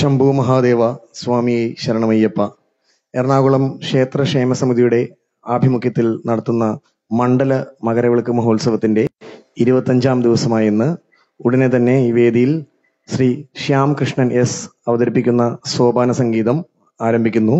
ശംഭു മഹാദേവ സ്വാമിയെ ശരണമയ്യപ്പ എറണാകുളം ക്ഷേത്ര ക്ഷേമ സമിതിയുടെ ആഭിമുഖ്യത്തിൽ നടത്തുന്ന മണ്ഡല മകരവിളക്ക് മഹോത്സവത്തിന്റെ ഇരുപത്തഞ്ചാം ദിവസമായ ഇന്ന് ഉടനെ തന്നെ ഈ വേദിയിൽ ശ്രീ ശ്യാം കൃഷ്ണൻ എസ് അവതരിപ്പിക്കുന്ന സോപാന സംഗീതം ആരംഭിക്കുന്നു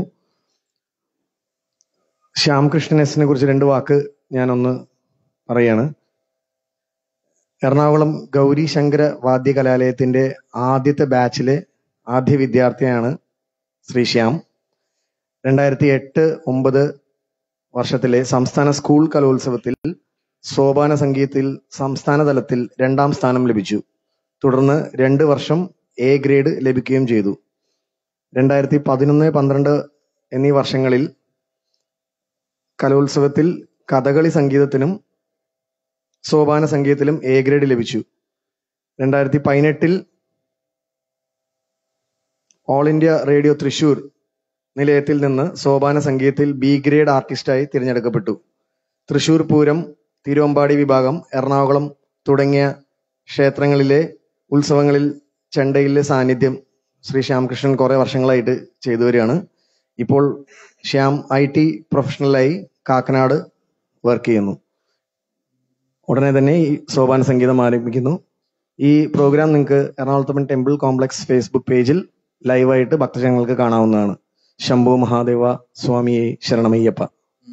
ശ്യാം കൃഷ്ണൻ എസിനെ കുറിച്ച് രണ്ട് വാക്ക് ഞാനൊന്ന് പറയാണ് എറണാകുളം ഗൗരി ശങ്കര വാദ്യ കലാലയത്തിന്റെ ആദ്യത്തെ ബാച്ചിലെ ആദ്യ വിദ്യാർത്ഥിയാണ് ശ്രീ ശ്യാം രണ്ടായിരത്തി എട്ട് ഒമ്പത് വർഷത്തിലെ സംസ്ഥാന സ്കൂൾ കലോത്സവത്തിൽ സോപാന സംഗീതത്തിൽ സംസ്ഥാന തലത്തിൽ രണ്ടാം സ്ഥാനം ലഭിച്ചു തുടർന്ന് രണ്ട് വർഷം എ ഗ്രേഡ് ലഭിക്കുകയും ചെയ്തു രണ്ടായിരത്തി പതിനൊന്ന് പന്ത്രണ്ട് എന്നീ വർഷങ്ങളിൽ കലോത്സവത്തിൽ കഥകളി സംഗീതത്തിനും സോപാന സംഗീതത്തിലും എ ഗ്രേഡ് ലഭിച്ചു രണ്ടായിരത്തി പതിനെട്ടിൽ ഓൾ ഇന്ത്യ റേഡിയോ തൃശൂർ നിലയത്തിൽ നിന്ന് സോപാന സംഗീതത്തിൽ ബി ഗ്രേഡ് ആർട്ടിസ്റ്റായി തിരഞ്ഞെടുക്കപ്പെട്ടു തൃശൂർ പൂരം തിരുവമ്പാടി വിഭാഗം എറണാകുളം തുടങ്ങിയ ക്ഷേത്രങ്ങളിലെ ഉത്സവങ്ങളിൽ ചെണ്ടയിലെ സാന്നിധ്യം ശ്രീ ശ്യാംകൃഷ്ണൻ കുറെ വർഷങ്ങളായിട്ട് ചെയ്തു വരികയാണ് ഇപ്പോൾ ശ്യാം ഐ ടി പ്രൊഫഷണലായി കാക്കനാട് വർക്ക് ചെയ്യുന്നു ഉടനെ തന്നെ ഈ സോപാന സംഗീതം ആരംഭിക്കുന്നു ഈ പ്രോഗ്രാം നിങ്ങൾക്ക് എറണാകുളത്തപ്പൻ ടെമ്പിൾ കോംപ്ലക്സ് ഫേസ്ബുക്ക് പേജിൽ ലൈവായിട്ട് ഭക്തജനങ്ങൾക്ക് കാണാവുന്നതാണ് ശംഭു മഹാദേവ സ്വാമിയെ ശരണമയ്യപ്പ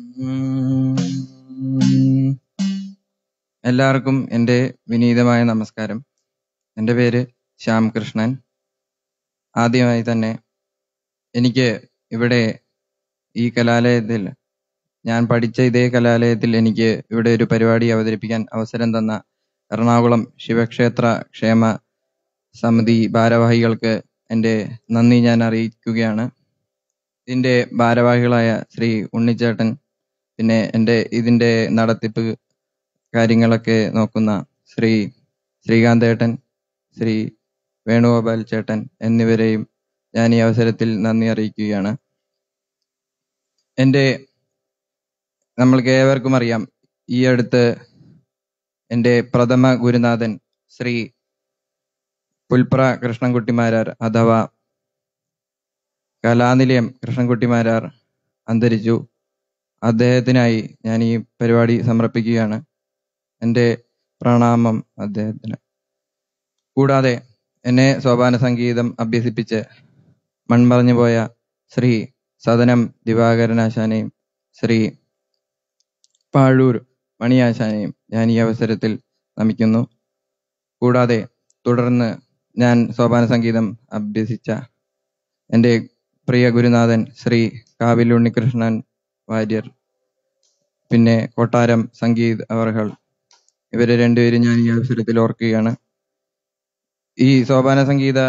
ഉം. എല്ലാവർക്കും എൻ്റെ വിനീതമായ നമസ്കാരം എൻ്റെ പേര് ശ്യാം കൃഷ്ണൻ ആദ്യമായി തന്നെ എനിക്ക് ഇവിടെ ഈ കലാലയത്തിൽ ഞാൻ പഠിച്ച ഇതേ കലാലയത്തിൽ എനിക്ക് ഇവിടെ ഒരു പരിപാടി അവതരിപ്പിക്കാൻ അവസരം തന്ന എറണാകുളം ശിവക്ഷേത്ര ക്ഷേമ സമിതി ഭാരവാഹികൾക്ക് എൻ്റെ നന്ദി ഞാൻ അറിയിക്കുകയാണ് ഇതിൻ്റെ ഭാരവാഹികളായ ശ്രീ ഉണ്ണിച്ചേട്ടൻ പിന്നെ എൻ്റെ ഇതിൻ്റെ നടത്തിപ്പ് കാര്യങ്ങളൊക്കെ നോക്കുന്ന ശ്രീ ശ്രീകാന്തേട്ടൻ ശ്രീ വേണുഗോപാൽ ചേട്ടൻ എന്നിവരെയും ഞാൻ ഈ അവസരത്തിൽ നന്ദി അറിയിക്കുകയാണ് എൻ്റെ നമ്മൾക്ക് ഏവർക്കും അറിയാം ഈ അടുത്ത് എൻ്റെ പ്രഥമ ഗുരുനാഥൻ ശ്രീ പുൽപ്ര കൃഷ്ണൻകുട്ടിമാരാർ അഥവാ കലാനിലയം കൃഷ്ണൻകുട്ടിമാരാർ അന്തരിച്ചു അദ്ദേഹത്തിനായി ഞാൻ ഈ പരിപാടി സമർപ്പിക്കുകയാണ് എൻ്റെ പ്രണാമം അദ്ദേഹത്തിന് കൂടാതെ എന്നെ സോപാന സംഗീതം അഭ്യസിപ്പിച്ച് മൺമറഞ്ഞു പോയ ശ്രീ സദനം ദിവാകരനാശാനെയും ശ്രീ പാഴൂർ മണിയാശാനെയും ഞാൻ ഈ അവസരത്തിൽ നമിക്കുന്നു കൂടാതെ തുടർന്ന് ഞാൻ സോപാന സംഗീതം അഭ്യസിച്ച എൻ്റെ പ്രിയ ഗുരുനാഥൻ ശ്രീ കാവിൽ ഉണ്ണികൃഷ്ണൻ വാര്യർ പിന്നെ കൊട്ടാരം സംഗീത് അവർകൾ ഇവരെ രണ്ടുപേരും ഞാൻ ഈ അവസരത്തിൽ ഓർക്കുകയാണ് ഈ സോപാന സംഗീത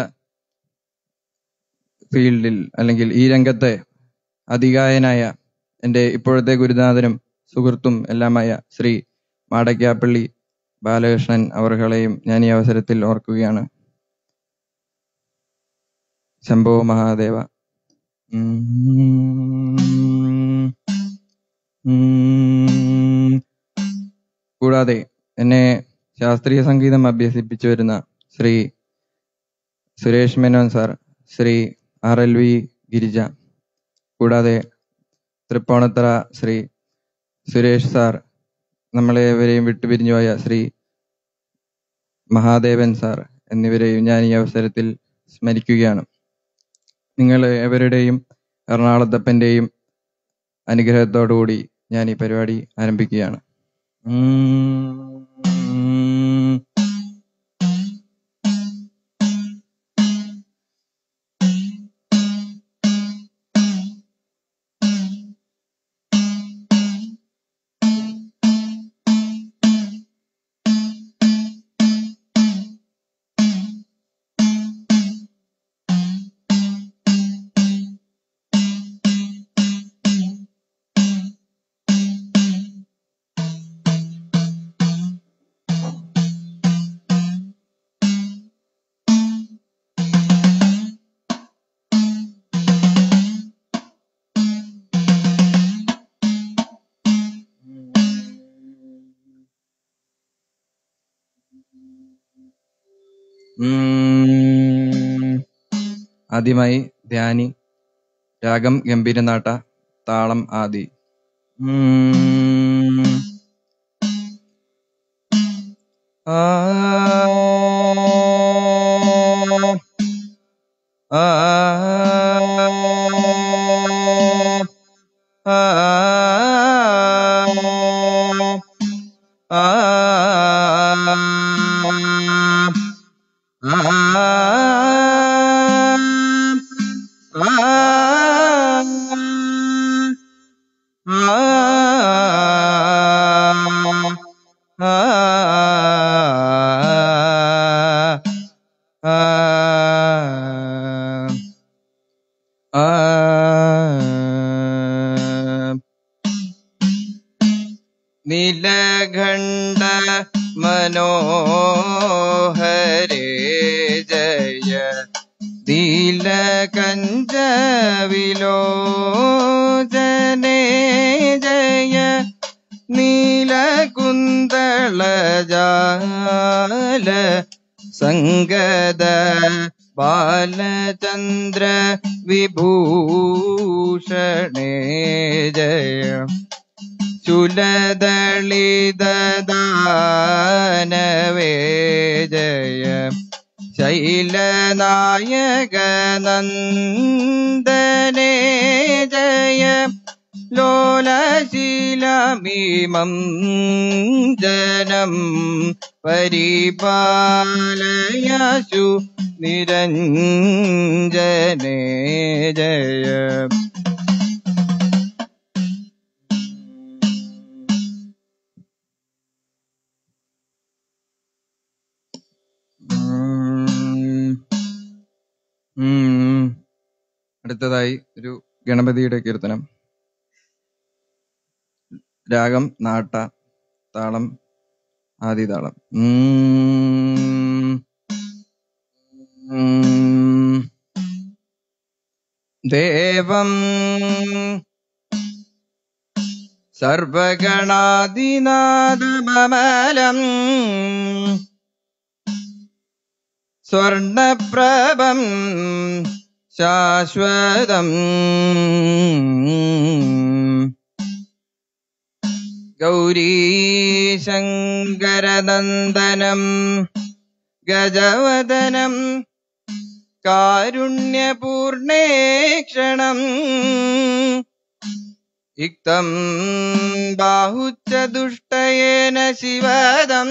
ഫീൽഡിൽ അല്ലെങ്കിൽ ഈ രംഗത്തെ അധികായനായ എൻ്റെ ഇപ്പോഴത്തെ ഗുരുനാഥനും സുഹൃത്തും എല്ലാമായ ശ്രീ മാടക്കാപ്പള്ളി ബാലകൃഷ്ണൻ അവർകളെയും ഞാൻ ഈ അവസരത്തിൽ ഓർക്കുകയാണ് ശംഭോ മഹാദേവ ഉം. ഉം. കൂടാതെ എന്നെ ശാസ്ത്രീയ സംഗീതം അഭ്യസിപ്പിച്ചു വരുന്ന Shri Suresh Menon sir Shri R L V Girija കൂടാതെ തൃപ്പൂണിത്തറ ശ്രീ സുരേഷ് സാർ നമ്മളെ ഇവരെയും വിട്ടുപിരിഞ്ഞു പോയ ശ്രീ മഹാദേവൻ സാർ എന്നിവരെയും ഞാൻ ഈ അവസരത്തിൽ സ്മരിക്കുകയാണ് നിങ്ങൾ എവരുടെയും എറണാകുളത്തപ്പൻ്റെയും അനുഗ്രഹത്തോടുകൂടി ഞാൻ ഈ പരിപാടി ആരംഭിക്കുകയാണ് ഉം. ഉം. ആദ്യമായി ധ്യാനി രാഗം ഗംഭീരനാട്ട താളം ആദി ഉം. ആ ആ ആ നീലഖണ്ഡ മനോഹരേ ജയ നീലകഞ്ചവിലോചനേ ജയ നീലകുന്തളജാല സംഗത ബാലചന്ദ്ര വിഭൂഷണേ ജയ ചുലദളിതദാനവേ ജയ ശൈലനായക നന്ദനേ ജയ ലോലശീലമീമം ജനം പരിപാലയശു നിരഞ്ജനേ ജയ ഉം. ഉം. അടുത്തതായി ഒരു ഗണപതിയുടെ കീർത്തനം രാഗം നാട്ട താളം ആദിതാളം ഉം. ഉം. ദേവം സർവഗണാദിനാദമലം സ്വർണപ്രഭം ശാശ്വതം ഗൗരീശങ്കരനന്ദനം ഗജവദനം കാരുണ്യപൂർണേക്ഷണം ഇക്തം ബാഹുച്ച ദുഷ്ടയേന ശിവദം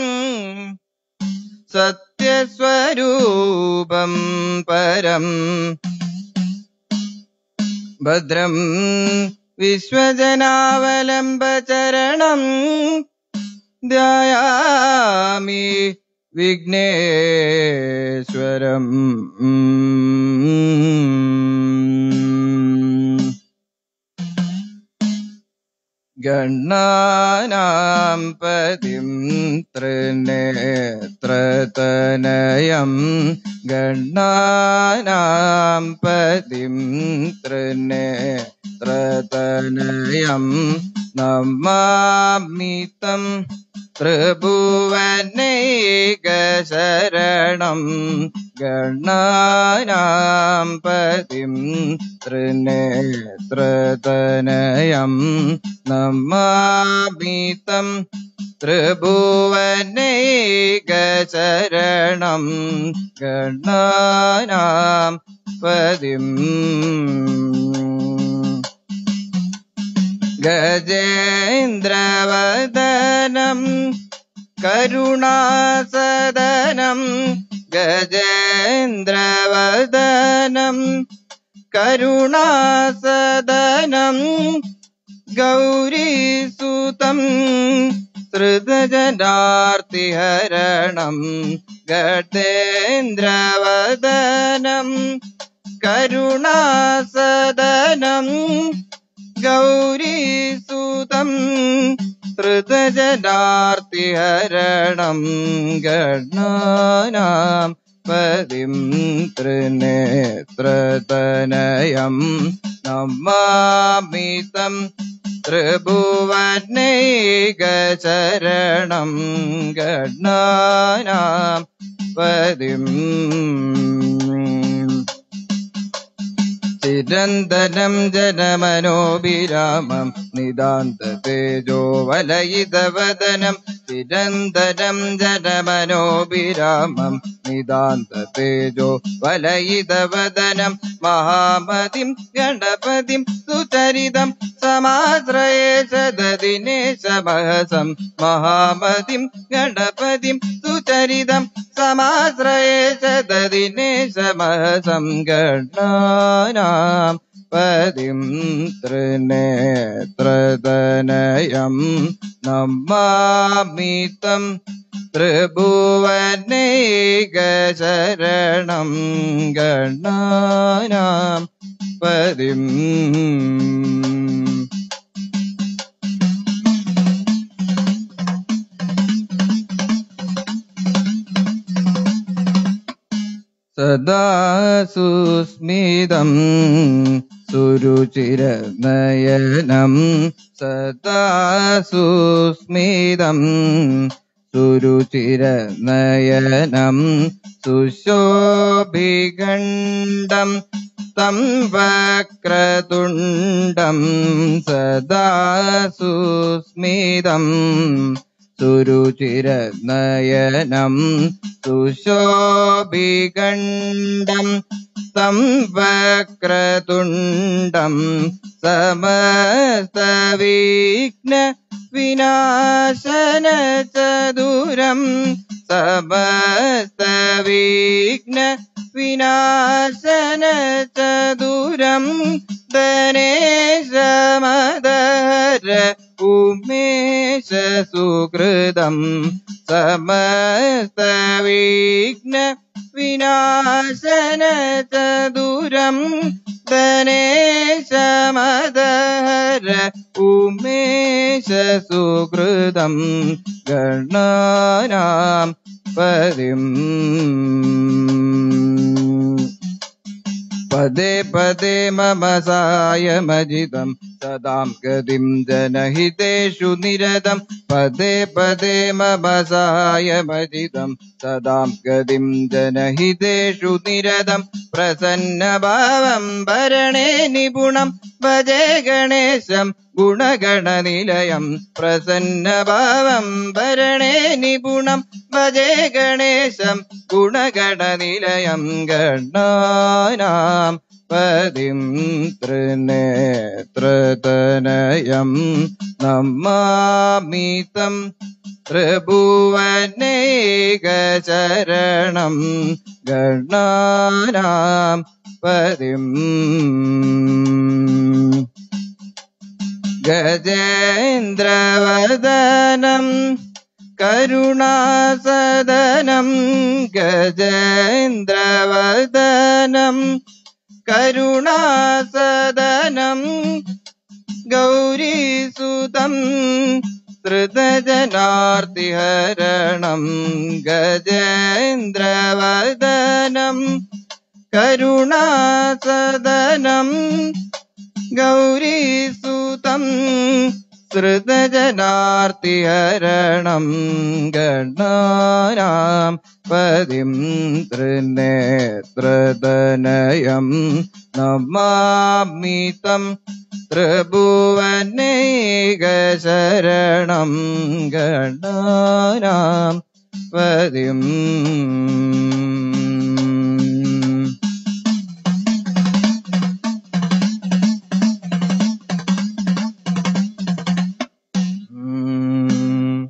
സത്യസ്വരൂപം പരം ഭദ്രം വിശ്വജനാവലംബചരണം ധ്യായാമി വിഘ്നേശ്വരം ഗണ്ണാനാം പതിം ത്രിനേത്രതനയം ഗണ്ണാനാം പതിം ത്രിനേത്രതനയം നമാമിതം ത്രിഭുവനൈകശരണം ഗണാനാം പതിം ത്രിനേത്രതനയം നമാമിതം ത്രിഭുവനൈകശരണം ഗണാനാം പതിം ഗജേന്ദ്രവദനം കരുണാസദനം ഗജേന്ദ്രവദനം കരുണാസദനം ഗൗരീസുതം ധൃതജനാർത്തിഹരണം ഗജേന്ദ്രവദനം കരുണാസദനം ഗൗരീസുതം ധൃതജനാർത്തിഹരണം ഗണാനാം പതിം ത്രിനേത്രതനയം നമാമിതം ത്രിഭുവനൈകചരണം ഗണാനാം പതിം നിരന്തരം ജനമനോഭിരാമം നിതാന്ത തേജോ വലയിതവദനം നിരന്തരം ജനമനോഭിരാമം നിതാന്ത തേജോ വലയിതവദനം മഹാമതിം ഗണപതിം സുചരിതം സമാശ്രയേ സദദിനേശമഹസം മഹാമതിം ഗണപതിം സുചരിതം സമാശ്രയേ സദദിനേശമഹസം ഗണാനാം പതിം ത്രിനേത്രതനയം നമാമിതം ത്രിഭുവനൈകശരണം ഗണാനാം പതിം സദാ സുസ്മിതം സുരുചിരനയനം സദാ സുസ്മിതം സുരുചിരനയനം സുശോഭിഗണ്ഡം തം വക്രതുണ്ടം സദാ സുസ്മിതം സുരുചിരനയനം സുശോഭിഗണ്ഡം തം വക്രതുണ്ടം സമസ്തവിഘ്ന വിനാശന ചതുരം സമസ്തവിഘ്ന വിനാശന ചതുരം ധനേശമദര ഉമേശ സുഹൃതം സമസ്തവിഘ്ന വിനാശന ചതുരം ധനേശമദര ഉമേശ സുഹൃതം ഗണാനാം പതിം പദേ പദേ മമ സായമജിതം സദാം ഗതിം ജനഹിതേഷു നിരതം പദേ പദേ മമ സായമജിതം സദാം ഗതിം ജനഹിതേഷു നിരതം പ്രസന്നഭാവം ഭരണേ നിപുണം ഭജേ ഗണേശം ഗുണഗണനിലയം പ്രസന്നഭാവം ഭരണേ നിപുണം ഭജേ ഗണേശം ഗുണഗണനിലയം ഗണാനാം പതിം ത്രിനേത്രതനയം നമാമിതം ത്രിഭുവനൈകചരണം ഗണാനാം പതിം ഗജേന്ദ്രവദനം കരുണാസദനം ഗജേന്ദ്രവദനം കരുണാസദനം ഗൗരീസുതം ധൃതജനാർത്തിഹരണം ഗജേന്ദ്രവദനം കരുണാസദനം ഗൗരീസുതം ശ്രുതജനാർത്തിഹരണം ഗണാനാം പതിം ത്രിനേത്രതനയം നമാമിതം ത്രിഭുവനൈകശരണം ഗണാനാം പതിം ഉം.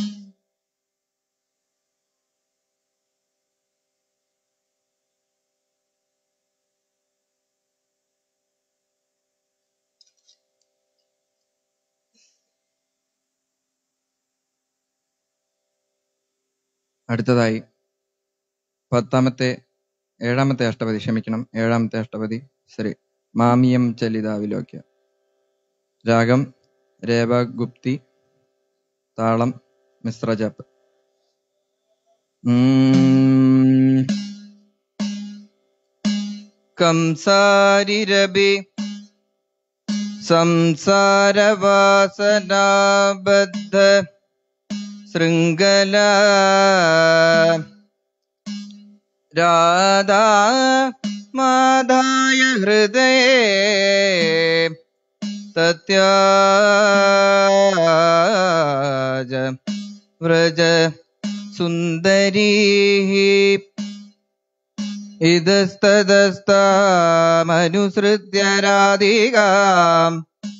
അടുത്തതായി പത്താമത്തെ ഏഴാമത്തെ അഷ്ടപതി ക്ഷമിക്കണം ഏഴാമത്തെ അഷ്ടപതി ശ്രീ മാമിയം ചലിതാവിലോക്യ രാഗം രേവഗുപ്തി താളം മിശ്രജപ് ഉം. कंसारिरभि संसारवासनाबद्ध शृङ्गला राधा മാധായ ഹൃദയേ തത്യാജ വ്രജ സുന്ദരീ ഇതസ്തതസ്താമനുസൃത്യ രാധികാം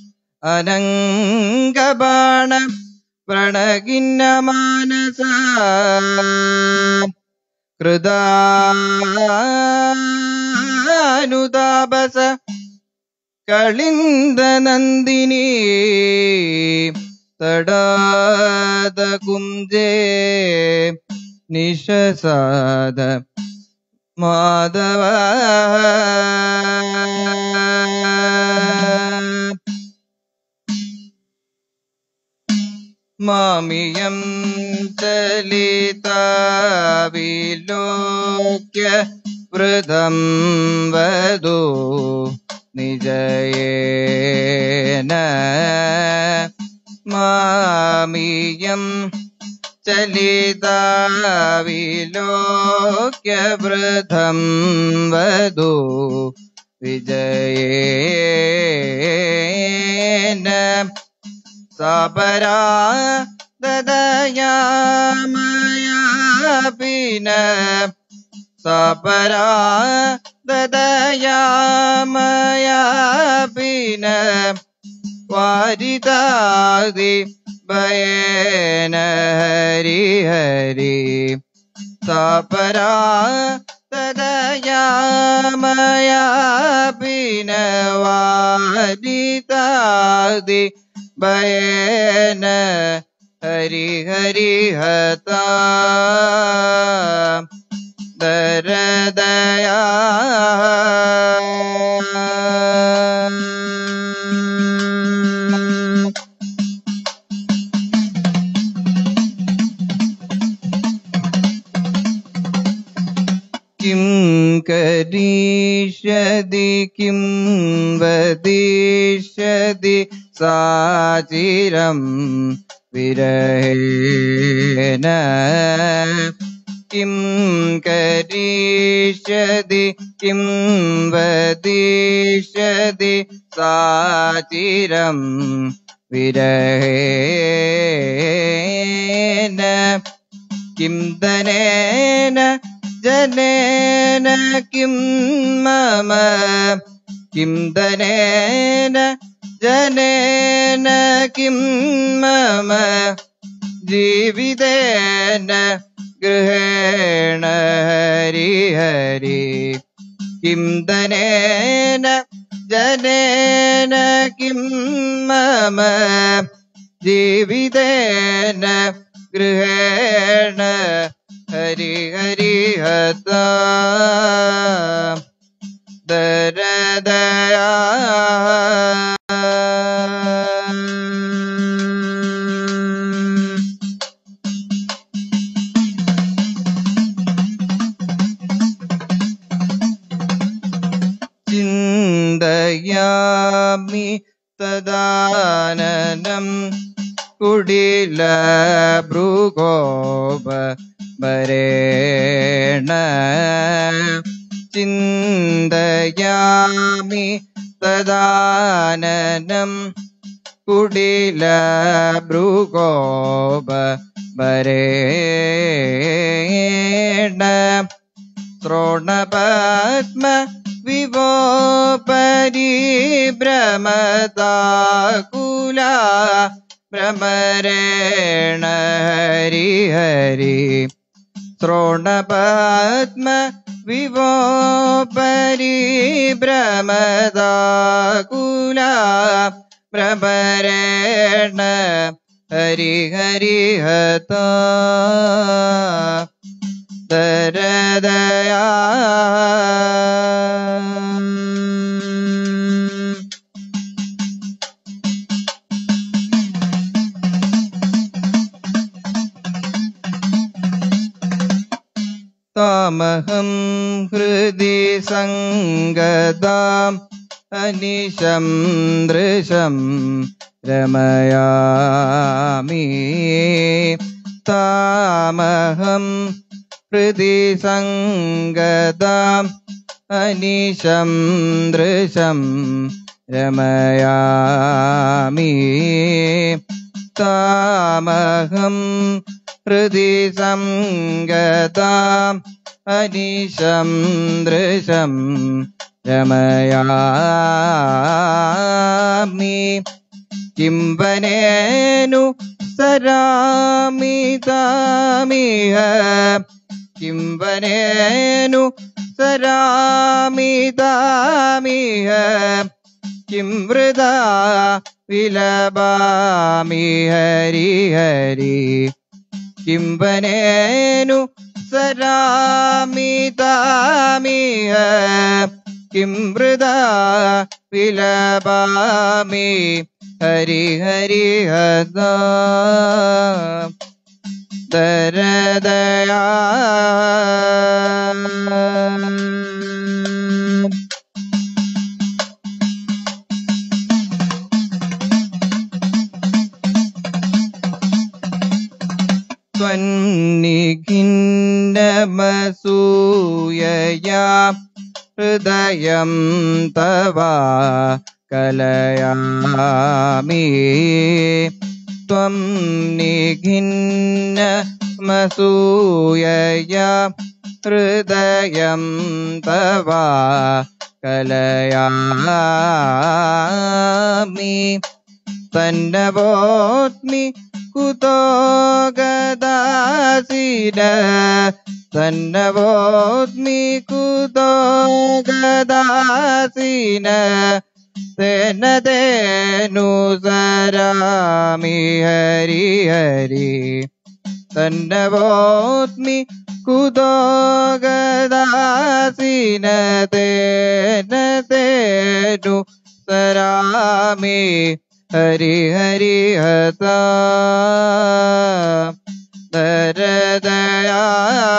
അനംഗബാണ പ്രണകിന്ന മാനസ കൃതാനുതാപസ കളിന്ദ നന്ദിനി തടാത കുഞ്ചേ നിശസാദ മാധവ മാമിയം ചലിതാവിലോക്യ വൃതം വധു നിജയേന മാമിയം ചലിതാവിലോക്യ വൃതം വധു വിജയേന സപരാ ദദയാമയാപിന സപരാ ദദയാമയാപിന വാരിതാതി ഭയേന ഹരി ഹരി സപരാ തദയാമയാപിന വാരിതാതി ഭയേന ഹരി ഹരി ഹതാ ദരദയാ കിം കരീഷ്യതി കിം വദിഷ്യതി സാചിരം വിരഹേന കിം കരീഷ്യതി കിം വദിഷ്യതി സാചിരം വിരഹേന കിം ധനേന ജനേന കിം മമ കിം ധനേന ജനേന കിം മമ ജീവിതേന ഗൃഹേണ ഹരി ഹരി കിം ധനേന ജനേന കിം മമ ജീവിതേന ഗൃഹേണ ഹരി ഹരി ഹത ദരദയാ ചിന്തയാമി തദാനനം കുടില ഭൃഗോപ വരേണ ചിന്തയാമി തദാനനം കുടില ഭൃഗോപ വരേണ ശ്രോണപത്മ വിവോ പരിഭ്രമതാകുല ഭ്രമരേണ ഹരി ഹരി ശ്രോണപത്മ വിവോ പരിഭ്രമതാകുല ഭ്രമരേണ ഹരി ഹരി ഹത ദരദയാ താമഹം ഹൃദി സംഗതാം അനിശം ദൃശം രമയാമി താമഹം ഹൃദി സംഗതാം അനിശം ദൃശം രമയാമി താമഹം ഹൃദി സംഗതാം അനിശം ദൃശം രമയാമി കിംബനേനു സരാമിതാമിഹ കിംബനേനു സരാമിതാമിഹ കിം വൃതാ വിലപാമി ഹരി ഹരി കിംബനേനു സരാമിതാമിഹ കിം വൃതാ വിലപാമി ഹരി ഹരി ഹദാ ദരദയാ त्वन्निखिन्नमसूयया हृदयं तव कलयामि त्वं निखिन्नमसूयया हृदयं तव कलयामि തന്നവോത്മി കുതോ ഗദാസിന തന്നവോത്മി കുതോ ഗദാസിന തേന തേനു സരാമി ഹരി ഹരി തന്നവോത്മി കുതോ ഗദാസിന തേന തേനു സരാമി ഹരി ഹരി ഹതാ ദരദയാ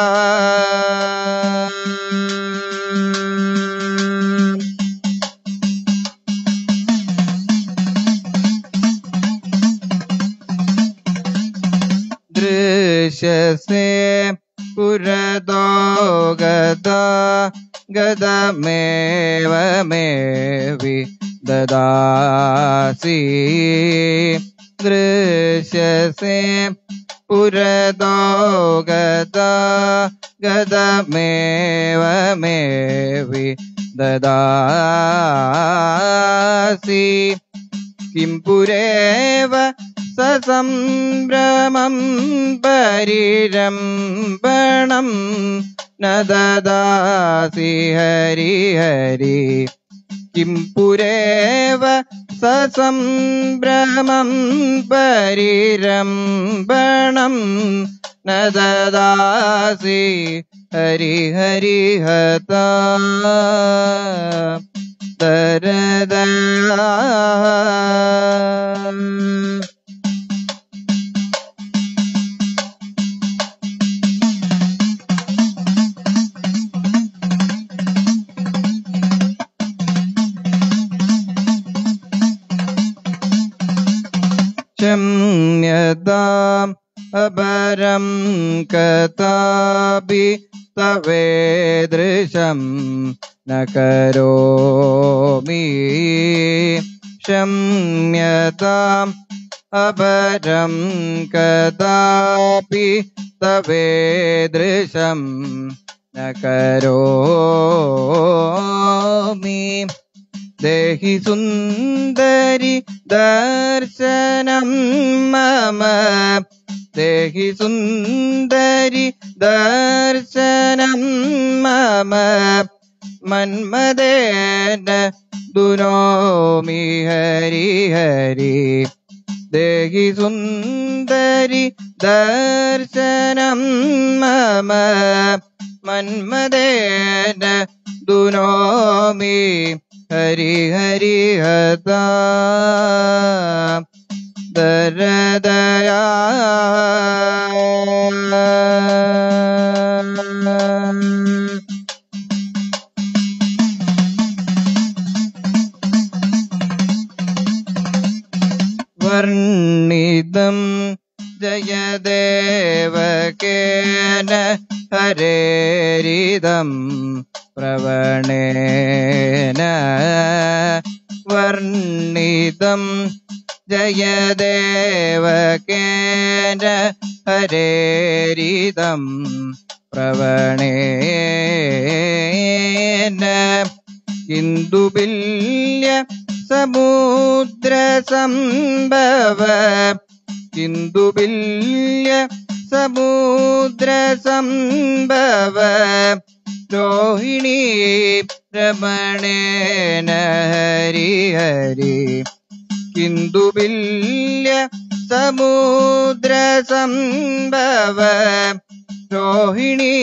ദൃശ്യസേ പുരതോ ഗദാ ഗതമേവ മേവി ദദാസി ദൃശ്യസേ പുരതോ ഗദാ ഗതമേവ മേവി ദദാസി കിം പുരേവ സസംഭ്രമം പരിരംഭണം ന ദദാസി ഹരി ഹരി കിം പുരേവ സസംഭ്രമം പരിരംഭണം ന ദദാസി ഹരി ഹരി ഹതാ ദരദയാ क्षम्यताम् अपरं कथापि तवेदृशं न करोमि क्षम्यताम् अपरं कदापि तवेदृशं न करोमि देहि सुन्दरि दर्शनं मम देहि सुन्दरि दर्शनं मम मन्मदेन दुनोमि हरि हरि देहि सुन्दरि दर्शनं मम मन्मदेन दुनोमि हरि हरि हता दरदया वर्णितं जयदेवकेन हरेरिदम् പ്രവണേന വർണ്ണിതം ജയദേവകേന ഹരേരിതം പ്രവണേന ഇന്ദുബില്യ സമുദ്ര സംഭവ ഇന്ദുബില്യ സമുദ്ര സംഭവ രോഹിണി രമണേന ഹരി ഹരി ഇന്ദുബില്യ സമുദ്ര സംഭവ രോഹിണി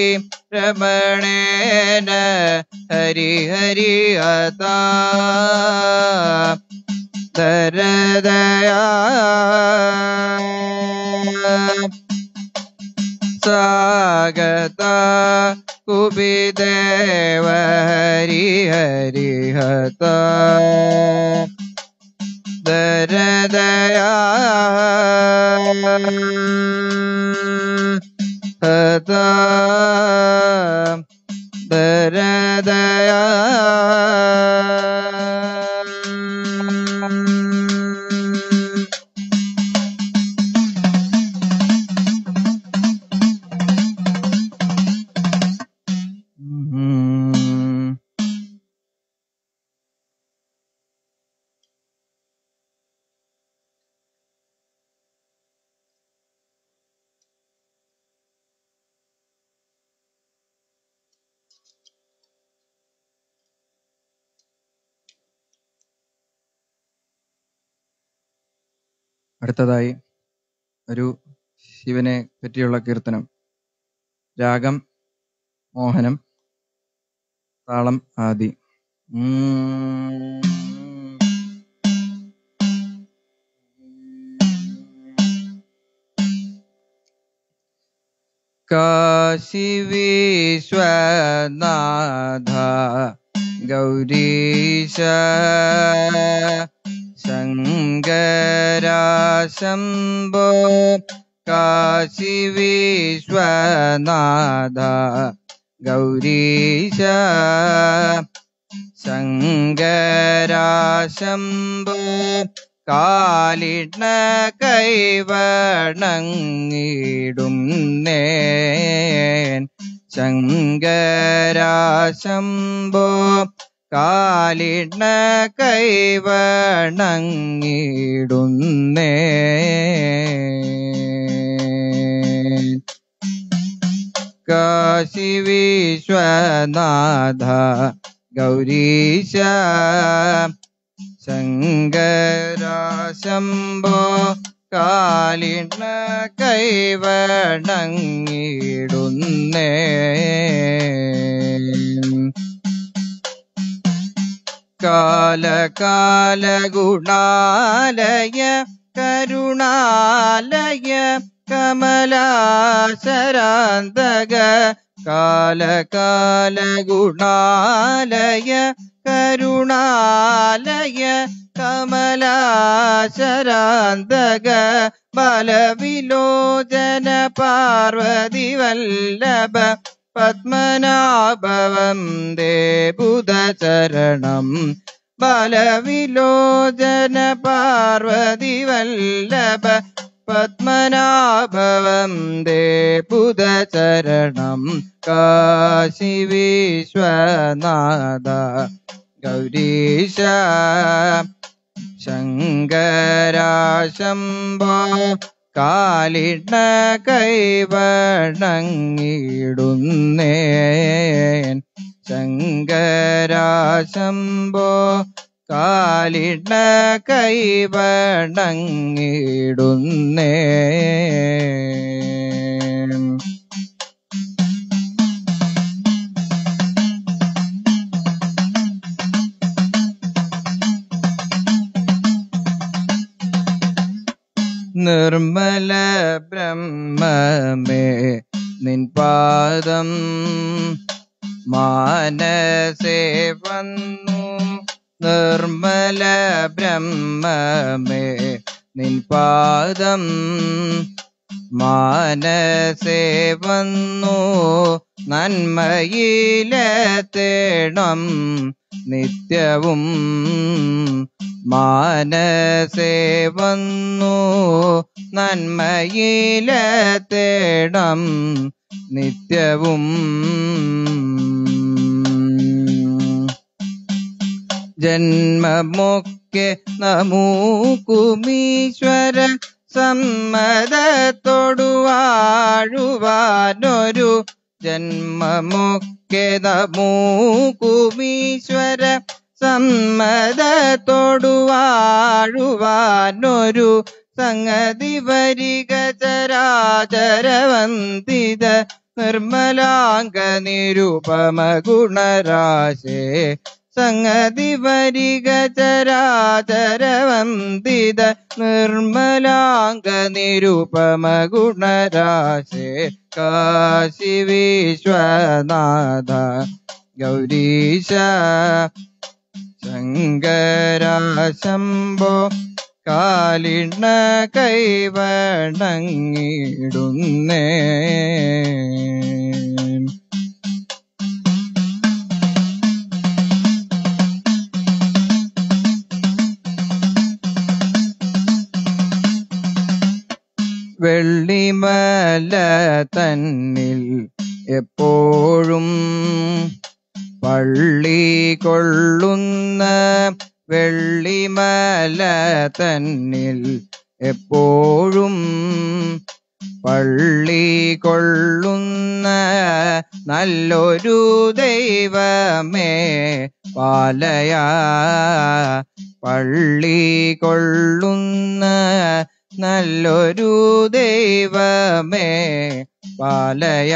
രമണേന ഹരി ഹരി ഹതാ തരദയാ സാഗത കുപിദേവ ഹരി ഹരി ഹത ദരദയാ ഹത ദരദയാ ഉം. അടുത്തതായി ഒരു ശിവനെ പറ്റിയുള്ള കീർത്തനം രാഗം മോഹനം താളം ആദി ഉം. കാശി വിശ്വനാഥ ഗൗരീശ ശങ്കരാശംഭോ കാശി വിശ്വനാഥ ഗൗരീശ ശങ്കരാശംഭോ കാലിട കൈവണങ്ങിടും നേൻ ശങ്കരാശംഭോ കാലിട കൈവണങ്ങിടും നേൻ കാശി വിശ്വനാഥ ഗൗരീശ ശങ്കരാശംഭോ കാലിണ കൈവണങ്ങിടുന്നേ കാലകാല ഗുണാലയ കരുണാലയ കമലാശരാന്തക കാലകാല ഗുണാലയ കരുണാലയ കമലാശരാന്തക ബലവിലോചന പാർവതി വല്ലഭ പത്മനാഭവം ദേബുധചരണം ബലവിലോചന പാർവതി വല്ലഭ പത്മനാഭവം ദേബുധചരണം കാശി വിശ്വനാഥ ഗൗരീശ ശങ്കരാശംഭോ കാലിട കൈവണങ്ങിടുന്നേൻ ശങ്കരാശംഭോ കാലിട കൈവണങ്ങിടുന്നേൻ നിർമ്മല ബ്രഹ്മമേ നിൻ പാദം മാനസേ വന്നു നിർമ്മല ബ്രഹ്മമേ നിൻ പാദം മാനസേ വന്നു നന്മയിലെത്തേണം നിത്യവും മാനസേ വന്നു നന്മയിലെത്തേണം നിത്യവും ജന്മമൊക്കെ നമുക്കുമീശ്വര സമ്മതത്തോടു വാഴുവാനൊരു ജന്മമൊക്കെ നമുക്കുമീശ്വര സമ്മതത്തോടു വാഴുവാനൊരു സംഗതി വരിക ചരാചരവന്തിത നിർമ്മലാംഗ നിരുപമ ഗുണരാശേ സംഗതി വരിക ചരാചരവന്തിത നിർമ്മലാംഗ നിരുപമ ഗുണരാശേ കാശി വിശ്വനാഥ ഗൗരീശ ശങ്കരാശംഭോ കാലിണ കൈവണങ്ങിടുന്നേ വെള്ളിമല തന്നിൽ എപ്പോഴും പള്ളി കൊള്ളുന്ന വെള്ളിമല തന്നിൽ എപ്പോഴും പള്ളി കൊള്ളുന്ന നല്ലൊരു ദൈവമേ പാലയ പള്ളി കൊള്ളുന്ന നല്ലൊരു ദൈവമേ പാലയ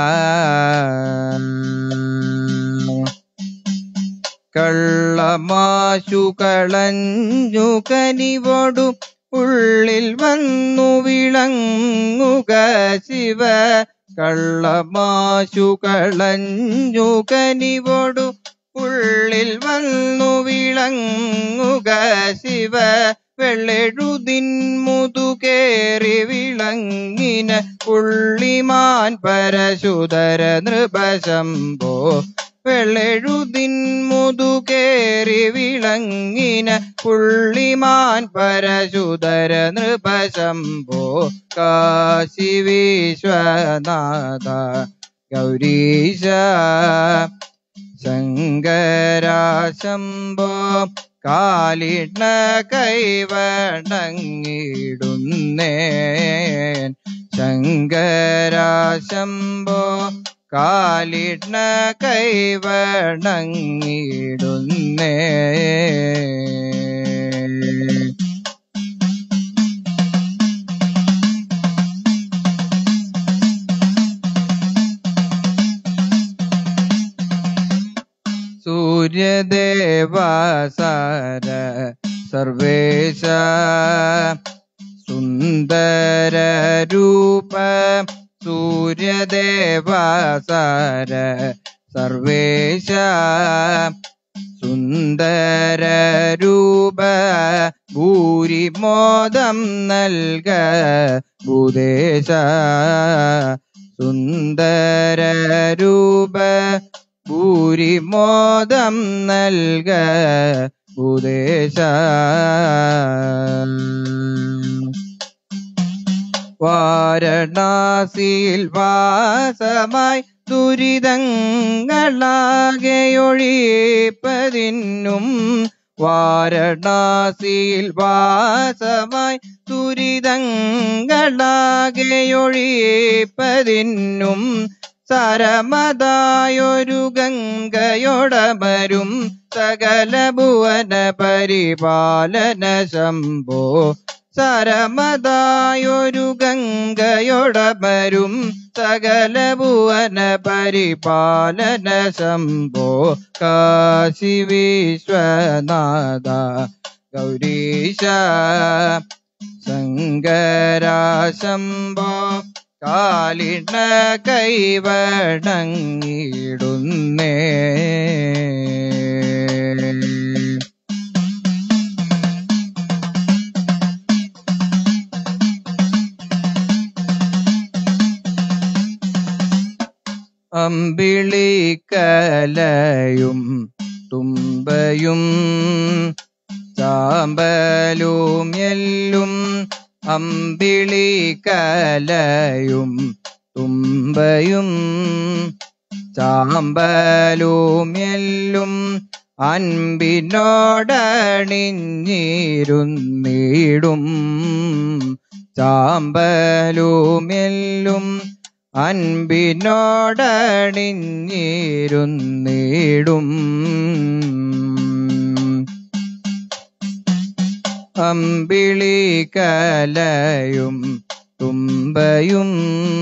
കള്ളമാശു കളഞ്ഞു കനിവോടു ഉള്ളിൽ വന്നു വിളങ്ങുക ശിവ കള്ളമാശു കളഞ്ഞു കനിവോടു ഉള്ളിൽ വന്നു വിളങ്ങുക ശിവ വെള്ളെഴുതിൻ മുതുകേറി വിളങ്ങിന പുള്ളിമാൻ പരശുധര നൃപശംഭോ വെള്ളെഴുതിൻ മുതുകേറി വിളങ്ങിന പുള്ളിമാൻ പരശുധര നൃപശംഭോ കാശി വിശ്വനാഥ ഗൗരീശ ശങ്കരാശംഭോ കാലിണ കൈവണങ്ങിടുന്നേ ശങ്കരാശംഭോ കാലിണ കൈവണങ്ങിടുന്നേ സൂര്യദേവാസാര സർവേശ സുന്ദര രൂപ സൂര്യദേവാസാര സർവേശ സുന്ദര രൂപ ഭൂരിമോദം നൽക ഭൂദേശ സുന്ദര രൂപ ഭൂരിമോദം നൽക ഭൂദേശ വാരണാസിയിൽ വാസമായി ദുരിതങ്ങളാകെയൊഴിപ്പതിനും വാരണാസിയിൽ വാസമായി ദുരിതങ്ങളാകെയൊഴിപ്പതിനും സരമതായൊരു ഗംഗയൊടമരും സകല ഭുവന പരിപാലന ശംഭോ സരമതായൊരു ഗംഗയൊടമരും സകല ഭുവന പരിപാലന ശംഭോ കാശി വിശ്വനാഥ ഗൗരീശ ശങ്കരാശംഭോ കാലിണ കൈവണങ്ങിടുന്നേ അമ്പിളിക്കലയും തുമ്പയും ചാമ്പലും എല്ലും അമ്പിളിക്കലയും തുമ്പയും ചാമ്പലും എല്ലും അൻപിനോടണിഞ്ഞിരുന്നിടും ചാമ്പലും എല്ലും അൻപിനോടണിഞ്ഞിരുന്നിടും അമ്പിളിക്കലയും തുമ്പയും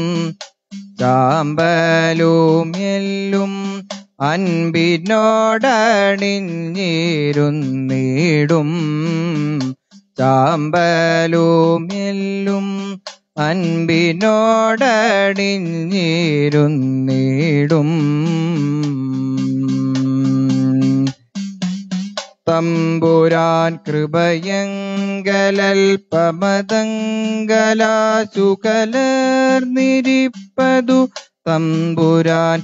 ചാമ്പലും എല്ലും അൻപിനോടണിഞ്ഞിരുന്നിടും ചാമ്പലും എല്ലും അൻപിനോടണിഞ്ഞിരുന്നിടും തമ്പുരാൻ കൃപയങ്കലൽപമതങ്കലാശുകലർന്നിരിപ്പതു തമ്പുരാൻ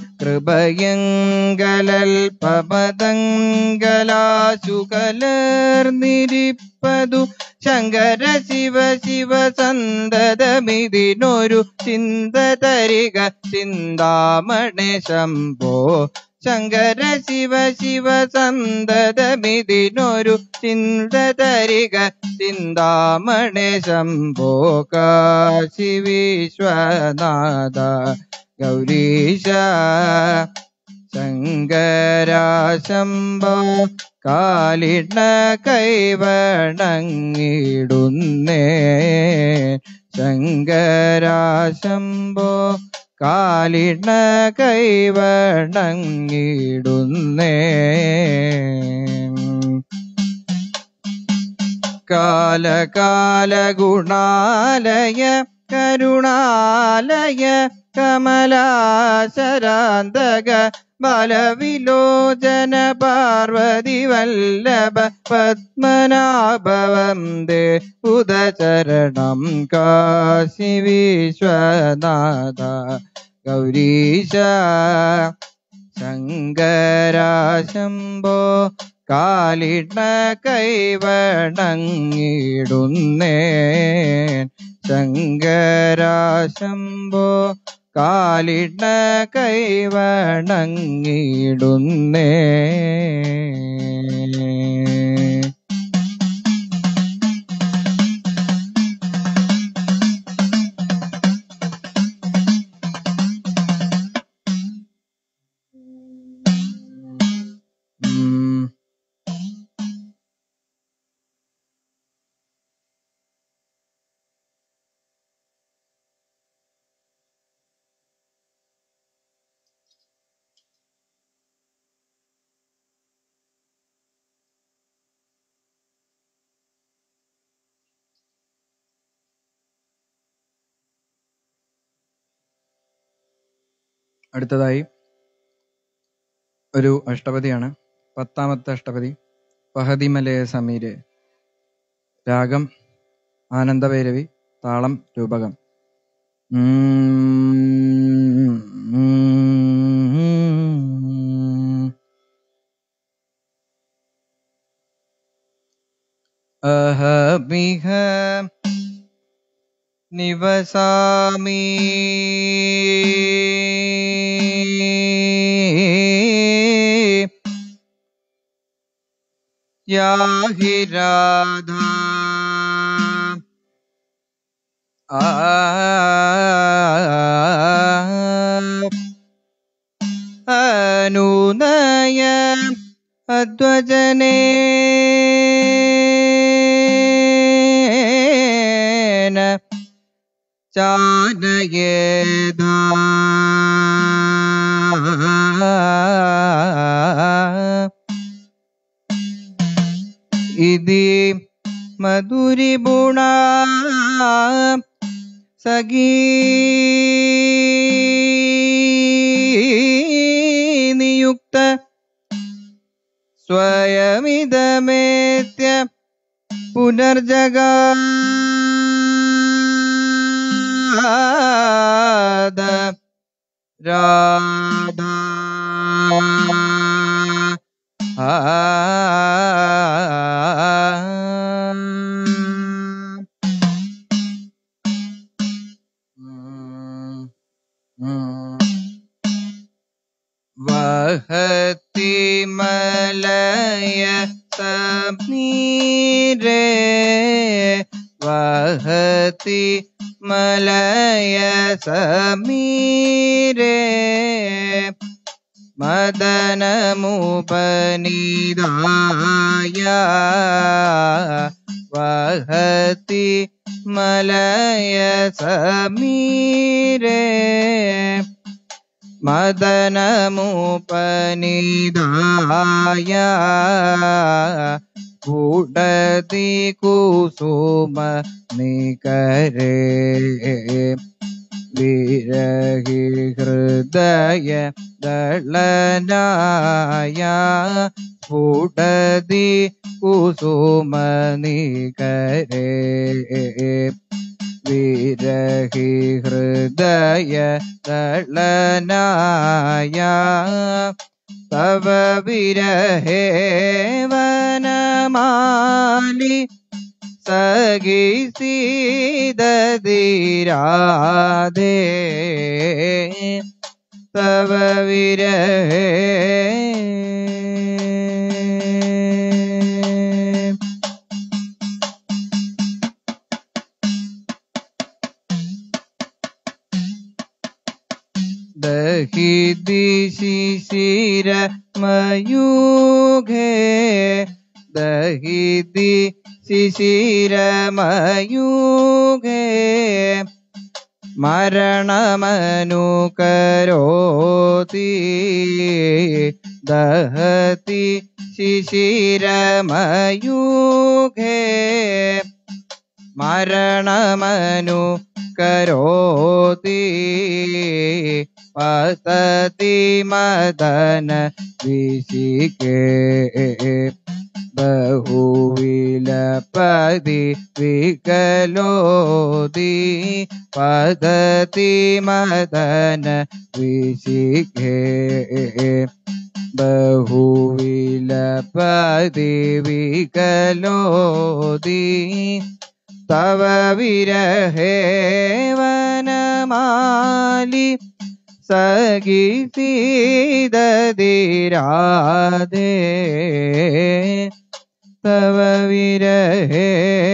കൃപയങ്കലൽപമതങ്കലാശുകലർന്നിരിപ്പതു ശങ്കര ശിവ ശിവ സന്തതമിതിനൊരു ചിന്ത തരിക ചിന്താമണി ശംഭോ ശങ്കര ശിവ ശിവ സന്തതമിതിനൊരു ചിന്ത തരിക ചിന്താമണി ശംഭോ കാശി വിശ്വനാഥ ഗൗരീശ ശങ്കര ശംഭോ കാലിട കൈവണങ്ങിടുന്നേ ശങ്കര ശംഭോ കാലിട കൈവണങ്ങിടുന്നേ കാലകാല ഗുണാലയ കരുണാലയ കമലാശരാന്തക ബലവിലോചന പാർവതി വല്ലഭ പത്മനാഭവം ദേ ഉദചരണം കാശി വിശ്വനാഥ ഗൗരീശ ശങ്കര ശംഭോ കാലിട കൈവണങ്ങിടുന്നേ ശങ്കര ശംഭോ കാലിട കൈവണങ്ങിടുന്നേ ഉം. അടുത്തതായി ഒരു അഷ്ടപതിയാണ് പത്താമത്തെ അഷ്ടപതി പഹതിമലയ സമീര് രാഗം ആനന്ദഭൈരവി താളം രൂപകം അഹമിഹ നിവസാമി യാഹി രാധ അനുനയ അദ്വജനേ ചാനയേതാ ഇതി മധുരിബുണ സഖീ നിയുക്ത സ്വയമിതമേത്യ പുനർജഗാദ രാധ ആ വഹത്തി മലയ സമീരേ വഹത്തി മലയ സമീരേ മദനമുപനിതായ വഹത്തി മലയ സമീരേ മദനമുപനിതായ കൂടതി കുസുമ നികരേ വിരഹി ഹൃദയ ദളനായ സ്ഫുടതി കുസുമ നികരേ വിരഹി ഹൃദയ ദളനായ തവ വിരഹേ വനമാലി സഖി സീതീരാധേ തവ വിരഹേ ദഹിതി ശിശിര മയൂഖേ ദഹിതി ശിശിര മയൂഖേ മരണമനു കരോതി ദഹതി ശിശിര മയൂഖേ മരണമനു കരോതി പതതി മദന വിശികേ ബഹുവിലപതി വികലോതി പതതി മദന വിശികേ ബഹുവിലപതി വികലോതി തവ വിരഹേ വനമാലി സഖി സീതീരാധേ തവ വിരഹേ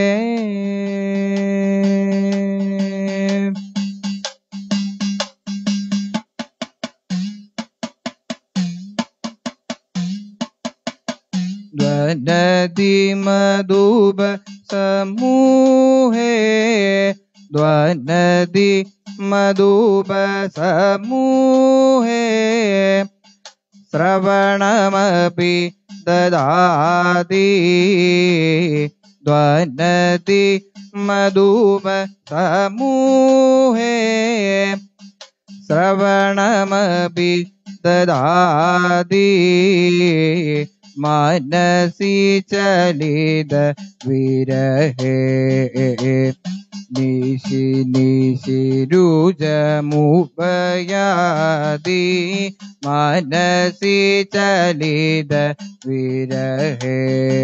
ദ്വനതി മധുബ സമൂഹേ ദ്വനതി മധുബ സമൂഹേ ശ്രവണമപി ദദാതി ദ്വനതി മധുബ സമൂഹേ ശ്രവണമപി ദദാതി മനസി ചലിത വിരഹേ നിശി നിശി രുജമുപയാതി മനസി ചലിത വിരഹേ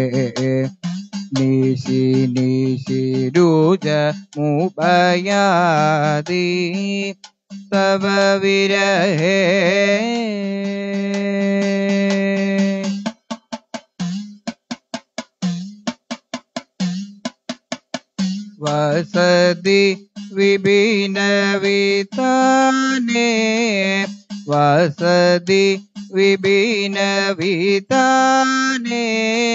നിശി നിശി രുജമുപയാതി തവ വിരഹേ വസതി വിപിന വിതാനേ വസതി വിപിന വിതാനേ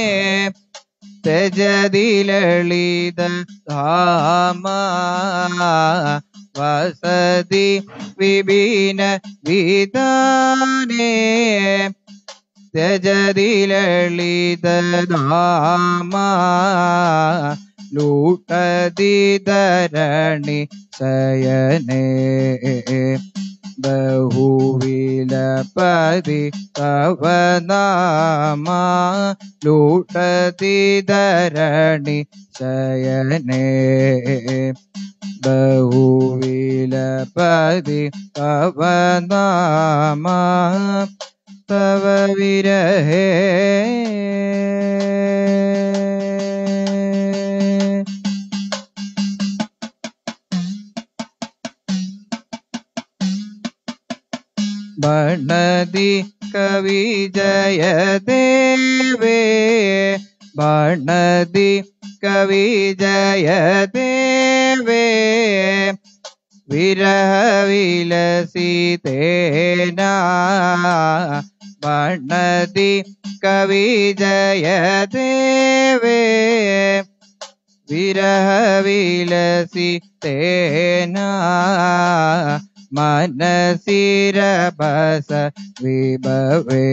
തെജതി ലളിത ധാമ വസതി വിപിന വിതാനേ त्यजति ललितधामा लूटति धरणि शयने बहुविलपति तव नामा लूटति धरणि शयने ബഹുവിലപതി തവ നാമ തവ വിരഹേ ബണതി കവി ജയദേവേ ബണതി കവി ജയദേവേ വിരഹവിലസിതേന ബണതി കവി ജയദേവേ വിരഹവിലസിതേന മനസിരഭസ വിഭവേ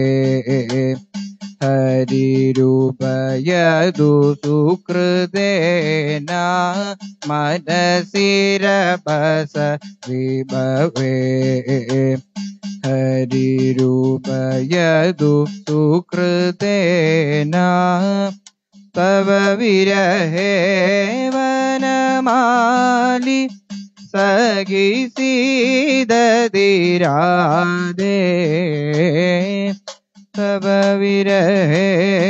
ഹരിരൂപയതു സുകൃതേന മനസിരഭസ വിഭവേ ഹരിരൂപയതു സുകൃതേന തവ വിരഹേ വനമാലി സഖി സീതതിരാദേ തവ വിരഹേ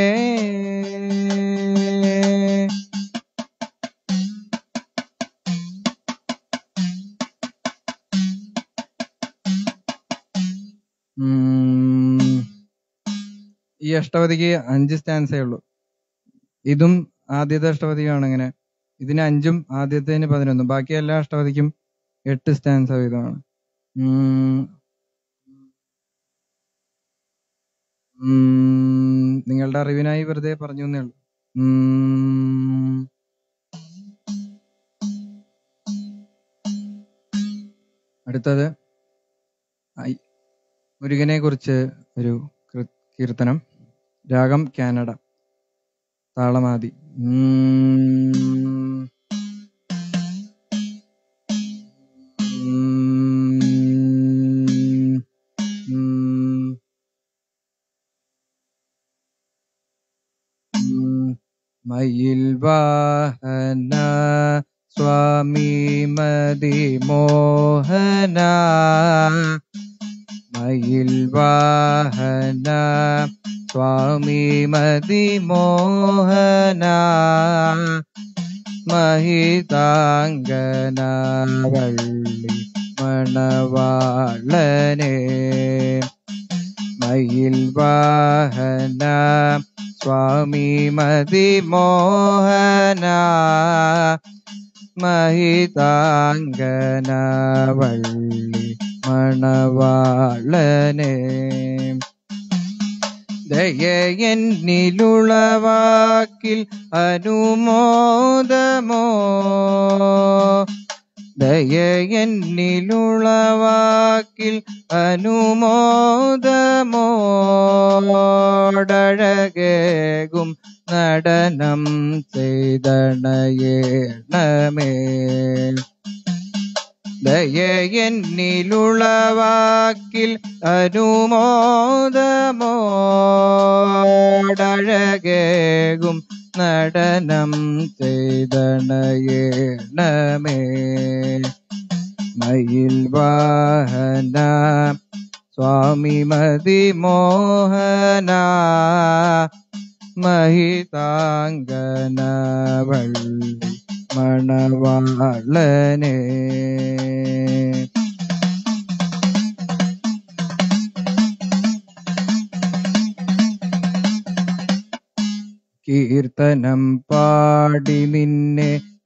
ഉം. ഈ അഷ്ടപതിക്ക് അഞ്ച് സ്റ്റാൻസേ ഉള്ളൂ ഇതും ആദ്യത്തെ അഷ്ടപതിയാണ് ഇങ്ങനെ ഇതിന് അഞ്ചും ആദ്യത്തേന് പതിനൊന്നും ബാക്കി എല്ലാ അഷ്ടപതിക്കും എട്ട് സ്റ്റാൻസ് വീതമാണ് ഉം. ഉം. നിങ്ങളുടെ അറിവിനായി വെറുതെ പറഞ്ഞു എന്നേ ഉള്ളൂ ഉം. അടുത്തത് ഐ- മുരുകനെ കുറിച്ച് ഒരു കൃ- കീർത്തനം രാഗം കാനഡ താളമാതി ഉം. ഉം. ഉം. ഉം. മയിൽ വാഹന സ്വാമി മതി മോഹന മയിൽ വാഹന സ്വാമി മതി മോഹന മഹിതാംഗന വള്ളി മണവാളനെ മയിൽ വാഹന സ്വാമി മതി മോഹന മഹിതാംഗന വള്ളി മണവാളനെ ദയയെന്നിലുളവാക്കിൽ അനുമോദമോ ദയയെന്നിലുളവാക്കിൽ അനുമോദമോടഴകേകും നടനം ചെയ്തണയേണമേ ദയയെന്നിലുളവാക്കിൽ അനുമോദമോടഴകേകും നടനം ചെയ്തണയേണമേ മയിൽ വാഹന സ്വാമി മതി മോഹന മഹിതാംഗന വള്ളി മണവാളനെ കീർത്തനം പാടി നിന്നെ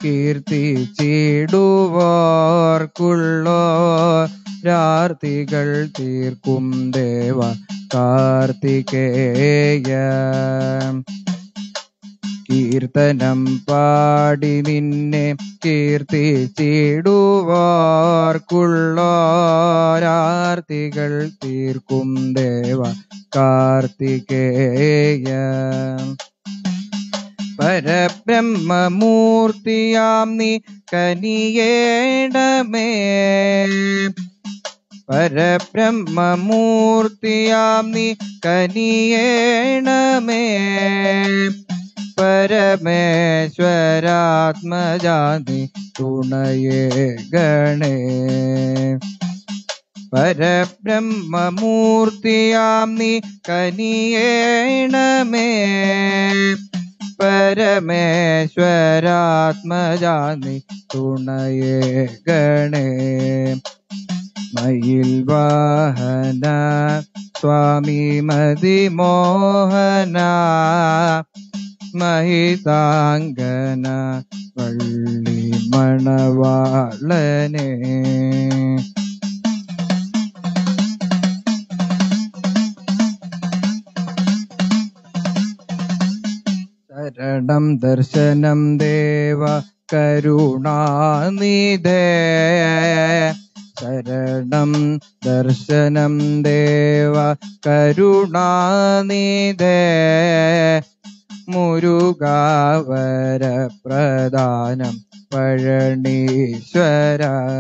കീർത്തിച്ചിടുവാർക്കുള്ളോ രാർത്തികൾ തീർക്കും ദേവ കാർത്തികേയ കീർത്തനം പാടി നിന്നെ കീർത്തിച്ചിടുവാർക്കുള്ളോരാർത്തികൾ തീർക്കും ദേവ കാർത്തികേയ പരബ്രഹ്മമൂർത്തിയാം നീ കനിയേടമേ പരബ്രഹ്മമൂർത്തിയാം നീ കനിയേണമേ പരമേശ്വരാത്മജാതി തുണയേ ഗണേ പരബ്രഹ്മമൂർത്തിയാം നീ കനിയേണമേ പരമേശ്വരാത്മജാതി തുണയേ ഗണേ മയിൽ വാഹന സ്വാമി മതിമോഹന മഹിതാംഗന വള്ളി മണവാളനെ ശരണം ദർശനം ദേവ കരുണാനിധേ ശരണം ദർശനം ദേവ കരുണാനിധേ മുരുകാവര പ്രദാനം പഴനീശ്വര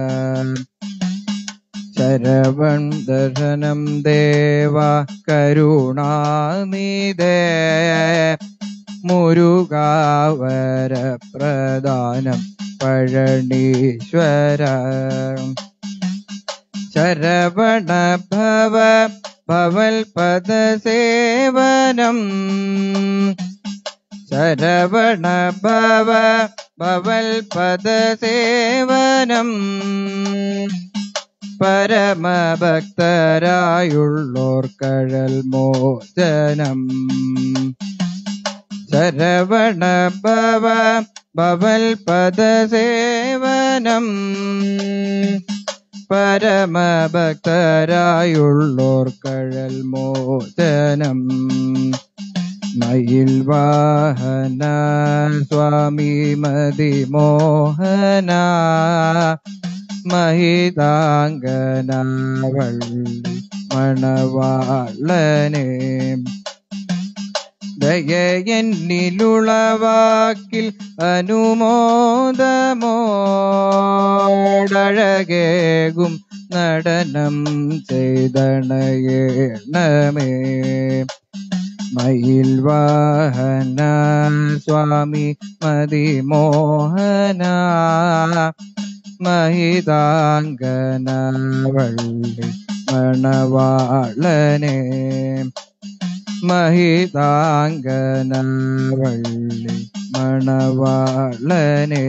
ശരവൺ ദർശനം ദേവ കരുണാനിധേ മുരുകാവര പ്രദാനം പഴനീശ്വര ശരവണ ഭവ ഭവൽ പദസേവനം ശരവണ ഭവ ഭവൽ പദസേവനം പരമഭക്തരായുള്ളോർ കഴൽ മോചനം ശരവണ ഭവ ഭവൽ പദസേവനം പരമഭക്തരായുള്ളോർ കഴൽ മോചനം മയിൽ വാഹന സ്വാമി മതിമോഹന മഹിതാംഗന വള്ളി മണവാളനെ ദയയെന്നിലുളവാക്കിൽ അനുമോദമോടഴകേകും നടനം ചെയ്തണയേണമേ മയിൽ വാഹന സ്വാമി മതിമോഹന മഹിതാംഗന വള്ളി മണവാളനെ മഹിതാംഗന വള്ളി മണവാളനെ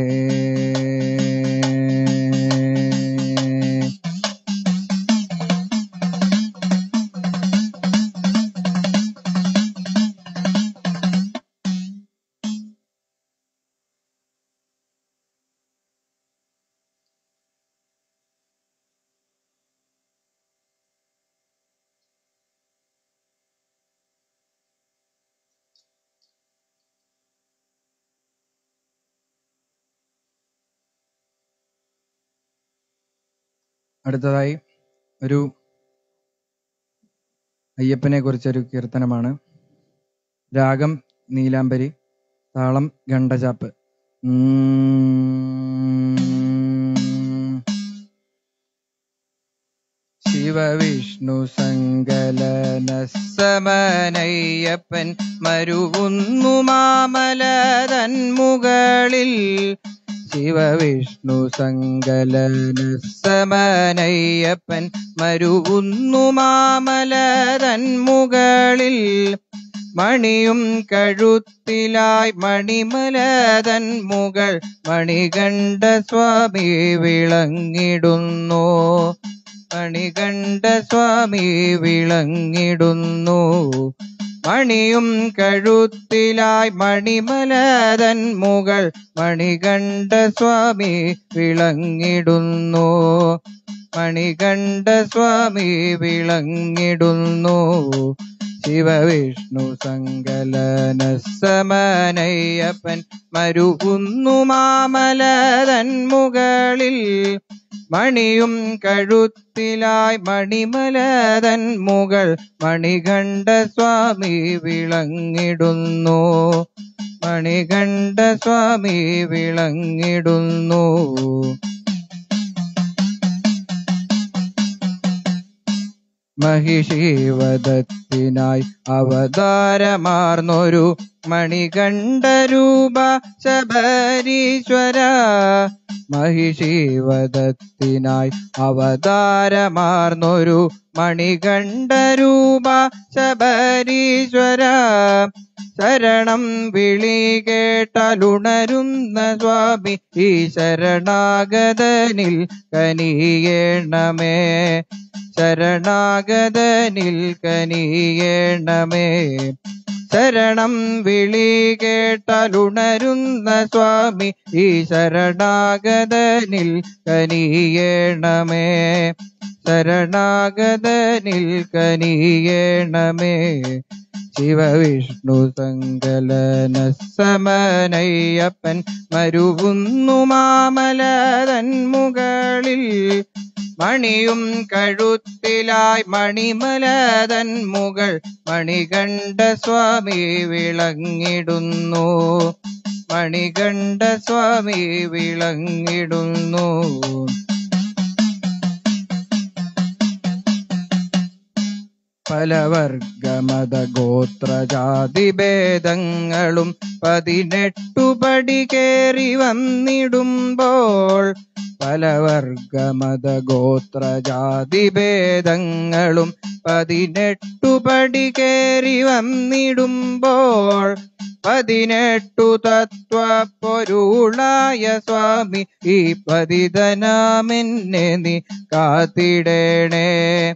അടുത്തതായി ഒരു അയ്യപ്പനെ കുറിച്ചൊരു കീർത്തനമാണ് രാഗം നീലാംബരി താളം ഗണ്ടചാപ്പ് ഉം. ശിവവിഷ്ണു സങ്കലന സമനയ്യപ്പൻ മരുവുന്നു മാമലതൻ മുകളിൽ ശിവവിഷ്ണു സങ്കലന സമനയ്യപ്പൻ മരുവുന്നു മാമലതൻ മുകളിൽ മണിയും കഴുത്തിലായി മണിമലതൻ മുകൾ മണികണ്ഠ സ്വാമി വിളങ്ങിടുന്നു മണികണ്ഠ സ്വാമി വിളങ്ങിടുന്നു മണിയും കഴുത്തിലായി മണിമലതൻ മുകൾ മണികണ്ഠ സ്വാമി വിളങ്ങിടുന്നു മണികണ്ഠ സ്വാമി വിളങ്ങിടുന്നു ശിവവിഷ്ണു സങ്കലന സമനയ്യപ്പൻ മരുകുന്നു മാമലതൻ മുകളിൽ മണിയും കഴുത്തിലായി മണിമലതൻ മുകൾ മണികണ്ഠ സ്വാമി വിളങ്ങിടുന്നു മണികണ്ഠ സ്വാമി വിളങ്ങിടുന്നു മഹിഷീവദത്തിനായി അവതാരമാർന്നൊരു മണികണ്ഠരൂപ ശബരീശ്വര മഹിഷീവദത്തിനായി അവതാരമാർന്നൊരു മണികണ്ഠരൂപ ശബരീശ്വര ശരണം വിളി കേട്ടാലുണരുന്ന സ്വാമി ഈ ശരണാഗതനിൽ കനിയേണമേ ശരണാഗതനിൽ കനിയേണമേ ശരണം വിളി കേട്ടാലുണരുന്ന സ്വാമി ഈ ശരണാഗതനിൽ കനിയേണമേ ശരണാഗതനിൽ കനിയേണമേ ശിവവിഷ്ണു സങ്കലന സമനയ്യപ്പൻ മരുവുന്നു മാമലതൻ മുകളിൽ മണിയും കഴുത്തിലായി മണിമലതൻ മുകൾ മണികണ്ഠ സ്വാമി വിളങ്ങിടുന്നു മണികണ്ഠ സ്വാമി വിളങ്ങിടുന്നു പല വർഗമത ഗോത്രജാതി ഭേദങ്ങളും പതിനെട്ടു പടി കേറി വന്നിടുമ്പോൾ പല വർഗമത ഗോത്രജാതി ഭേദങ്ങളും പതിനെട്ടു പടി കേറി വന്നിടുമ്പോൾ പതിനെട്ടു തത്വ പൊരുളായ സ്വാമി ഈ പതിതനാമെന്നെ നീ കാത്തിടേണേ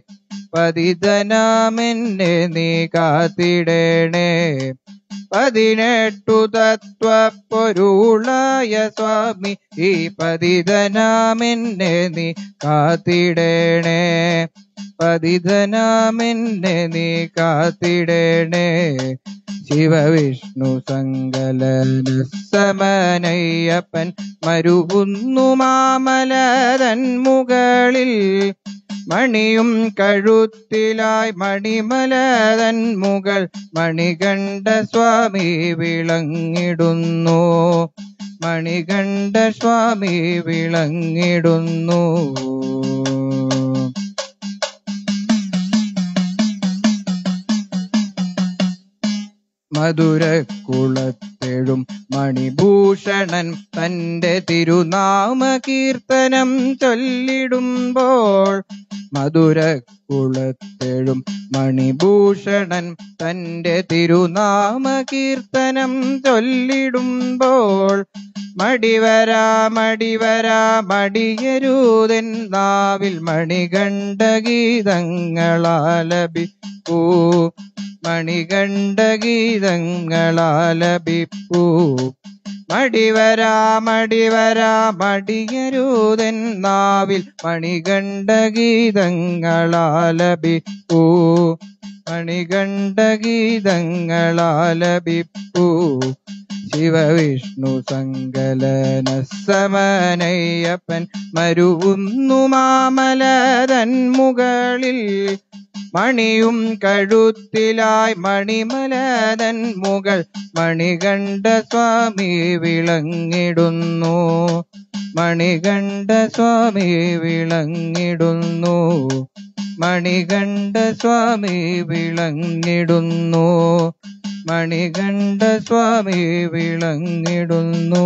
പതിതനാമെന്നെ നീ കാത്തിടേണേ പതിനെട്ടു തത്വ പൊരുളായ സ്വാമി ഈ പതിതനാമെന്നെ നീ കാത്തിടേണേ പതിതനാമെന്നെ നീ കാത്തിടേണേ ശിവവിഷ്ണു സങ്കലന സമനയ്യപ്പൻ മരുവുന്നു മാമലതൻ മുകളിൽ മണിയും കഴുത്തിലായി മണിമലതൻ മുകൾ മണികണ്ഠ സ്വാമി വിളങ്ങിടുന്നു മണികണ്ഠ സ്വാമി വിളങ്ങിടുന്നു മധുരക്കുളത്തെഴും മണിഭൂഷണൻ തന്റെ തിരുനാമ കീർത്തനം ചൊല്ലിടുമ്പോൾ മധുരക്കുളത്തെഴും മണിഭൂഷണൻ തന്റെ തിരുനാമ കീർത്തനം ചൊല്ലിടുമ്പോൾ മടിവരാ മടിവരാ മടിയരൂതൻ നാവിൽ മണികണ്ഠ ഗീതങ്ങളാലപിപ്പൂ മണികണ്ഠ ഗീതങ്ങളാലപിപ്പൂ മടിവരാ മടിവരാ മടിയരൂതൻ നാവിൽ മണികണ്ഠ ഗീതങ്ങളാലപിപ്പൂ മണികണ്ഠ ഗീതങ്ങളാലപിപ്പൂ ശിവവിഷ്ണു സങ്കലന സമനയ്യപ്പൻ മരുവുന്നു മാമലതൻ മുകളിൽ മണിയും കഴുത്തിലായി മണിമലതൻ മുകൾ മണികണ്ഠ സ്വാമി വിളങ്ങിടുന്നു മണികണ്ഠ സ്വാമി വിളങ്ങിടുന്നു മണികണ്ഠ സ്വാമി വിളങ്ങിടുന്നു മണികണ്ഠ സ്വാമി വിളങ്ങിടുന്നു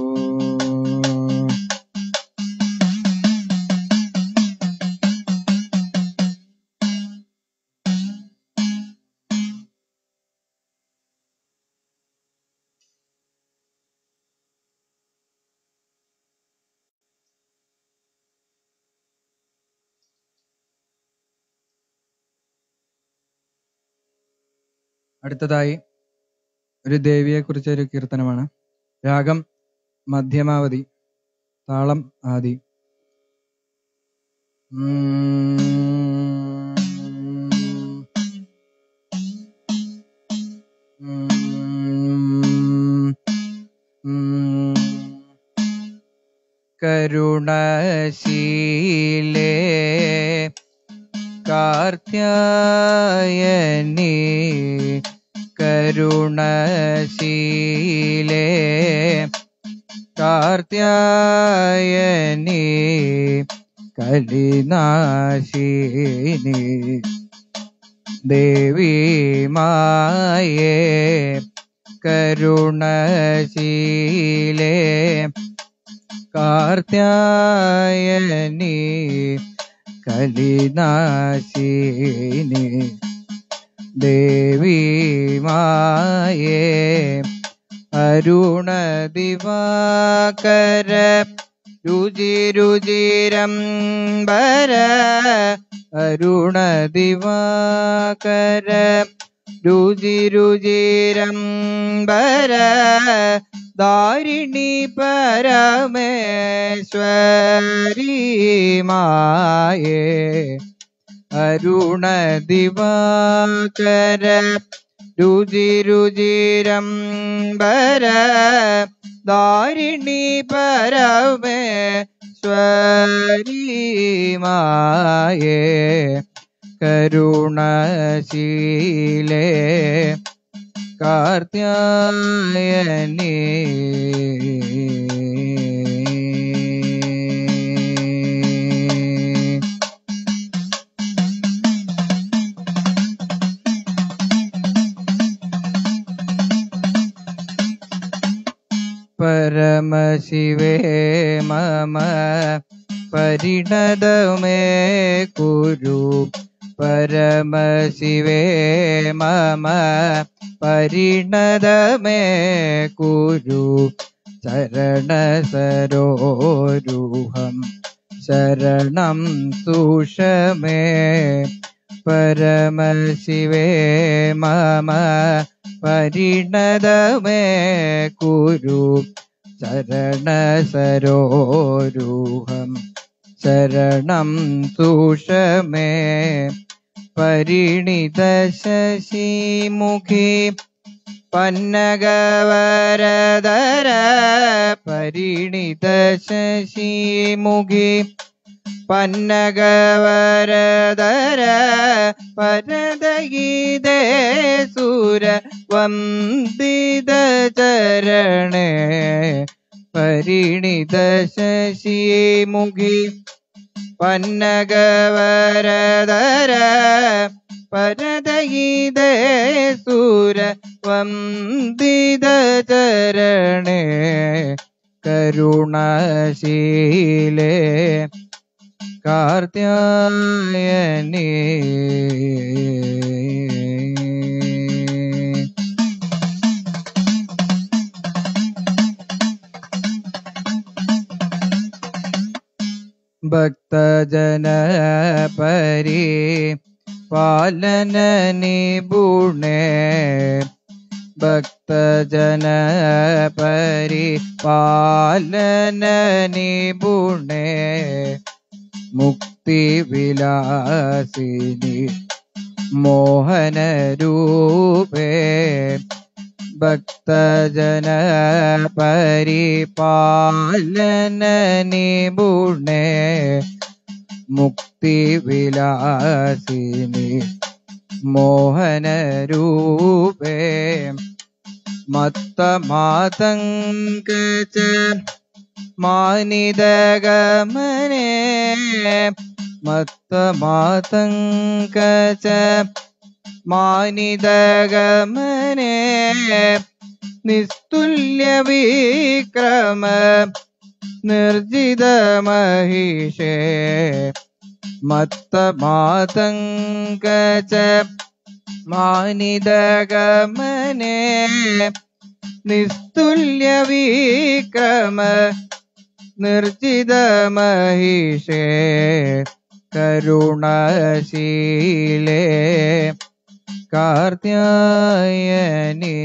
അടുത്തതായി ഒരു ദേവിയെ കുറിച്ച ഒരു കീർത്തനമാണ് രാഗം മധ്യമാവധി താളം ആദി കരുണശീലേ കാർത്യായനി കരുണശീലേ കാർത്യായനി കലിനാശിനി ദേവി മായേ കരുണശീലേ കാർത്യായനി കലിനാശിനി ദേവി മായേ അരുണ ദിവാകര രുചി രുചിരംബര അരുണ ദിവാകര രുചി രുചിരംബര ദാരിണി പരമേശ്വരി മായേ അരുണ ദിവാകര രുചി രുചിരംബര ദാരിണി പരമേശ്വരി മായേ കരുണശീലേ കാർത്യായനി പരമശിവേ മമ പരിണതമേ കുരു പരമശിവേ മമ പരിണതമേ കുരു ചരണസരോരുഹം ശരണം സുഷമേ പരമശിവേ മമ പരിണതമേ കുരു ചരണസരോരുഹം ശരണം സുഷമേ പരിണിത ശശിമുഖി പന്നഗവരദര പരിണിത ശശിമുഖി പന്നഗവരദര പരദഗീതേ സുര വന്ദിത ചരണേ പരിണിത ശശിമുഖി പന്നഗവരദര പരദഗീതേ സുര വന്ദിത ചരണേ കരുണശീലേ കാർത്യായനി ഭക്തജന പരി പാലന നിപുണേ ഭക്തജന പരി പാലന നിപുണേ മുക്തി വിലാസിനി മോഹന രൂപേ ഭക്തജന പരിപാലന നിപുണേ മുക്തി വിലാസിനി മോഹന രൂപേ മത്ത മാതങ്കച മാനിതഗമനേ മത്ത മാതങ്കച മാനിതഗമനേ നിസ്തുല്യ വിക്രമ നിർജിത മഹിഷേ മത്ത മാതങ്കച മാനിതഗമനേ നിസ്തുല്യ വിക്രമ നിർജിത മഹിഷേ കരുണശീലേ കാർത്യായനി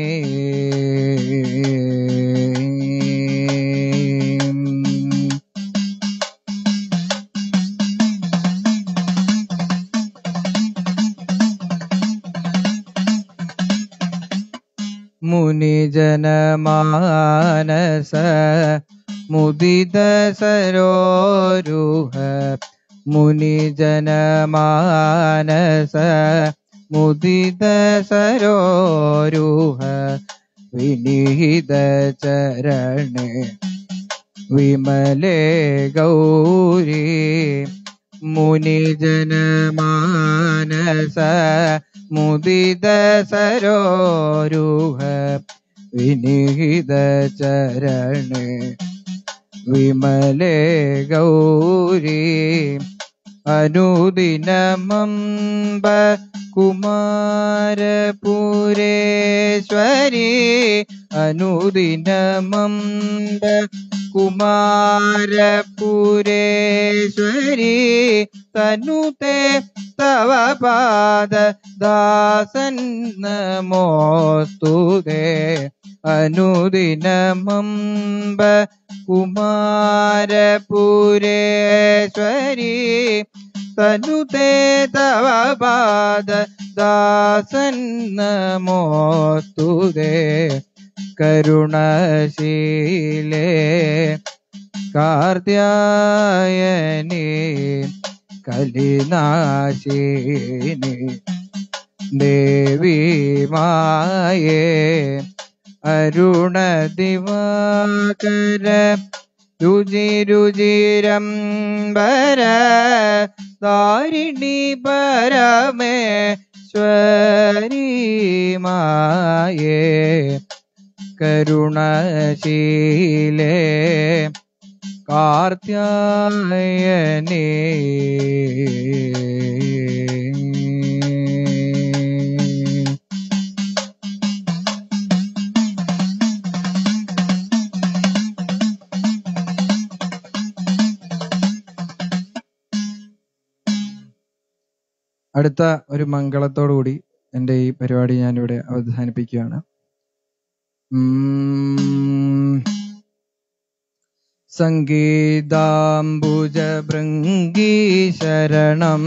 മുനിജനമാനസ മുദിത സരോരുഹ മുനിജനമാനസ മുദിത സരോരുഹ വിനിഹിത ചരണേ വിമലേ ഗൗരി മുനിജനമാനസ മുദിത സരോരുഹ വിനിഹിത ചരണേ വിമലേ ഗൗരി അനുദിനമംബ കുമാരപുരേശ്വരി അനുദിനമംബ കുമാരപുരേശ്വരി തനുത്തെ തവ പാദ ദാസൻ നമോസ്തുതേ അനുദിനമംബ കുമാരപുരേശ്വരി തനുതേ തവ പാദ ദാസൻ നമോസ്തുതേ കരുണശീലേ കാർദ്യായനി കലിനാശിനി ദേവി മായേ അരുണ ദിവാകര രുചി രുചിരംബര താരിണി പരമേശ്വരി മായേ കരുണശീലേ കാർത്യായനേ അടുത്ത ഒരു മംഗളത്തോടു കൂടി എൻ്റെ ഈ പരിപാടി ഞാനിവിടെ അവസാനിപ്പിക്കുകയാണ് ഉം. സംഗീതാംബുജ ഭൃംഗീ ശരണം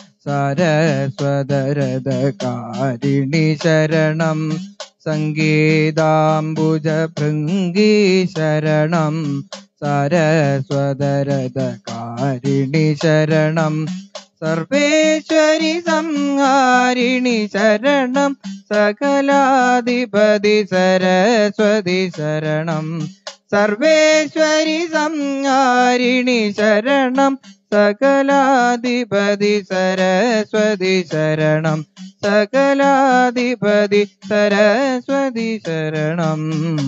സരസ്വതരഥകാരിണി ശരണം സംഗീതാംബുജ ഭൃംഗീ ശരണം സരസ്വതരഥകാരിണി ശരണം സർവേശ്വരി സംഹാരിണി ശരണം സകലാധിപതി സരസ്വതി ശരണം സർവേശ്വരി സംഹാരിണി ശരണം സകലാധിപതി സരസ്വതി ശരണം സകലാധിപതി സരസ്വതി ശരണം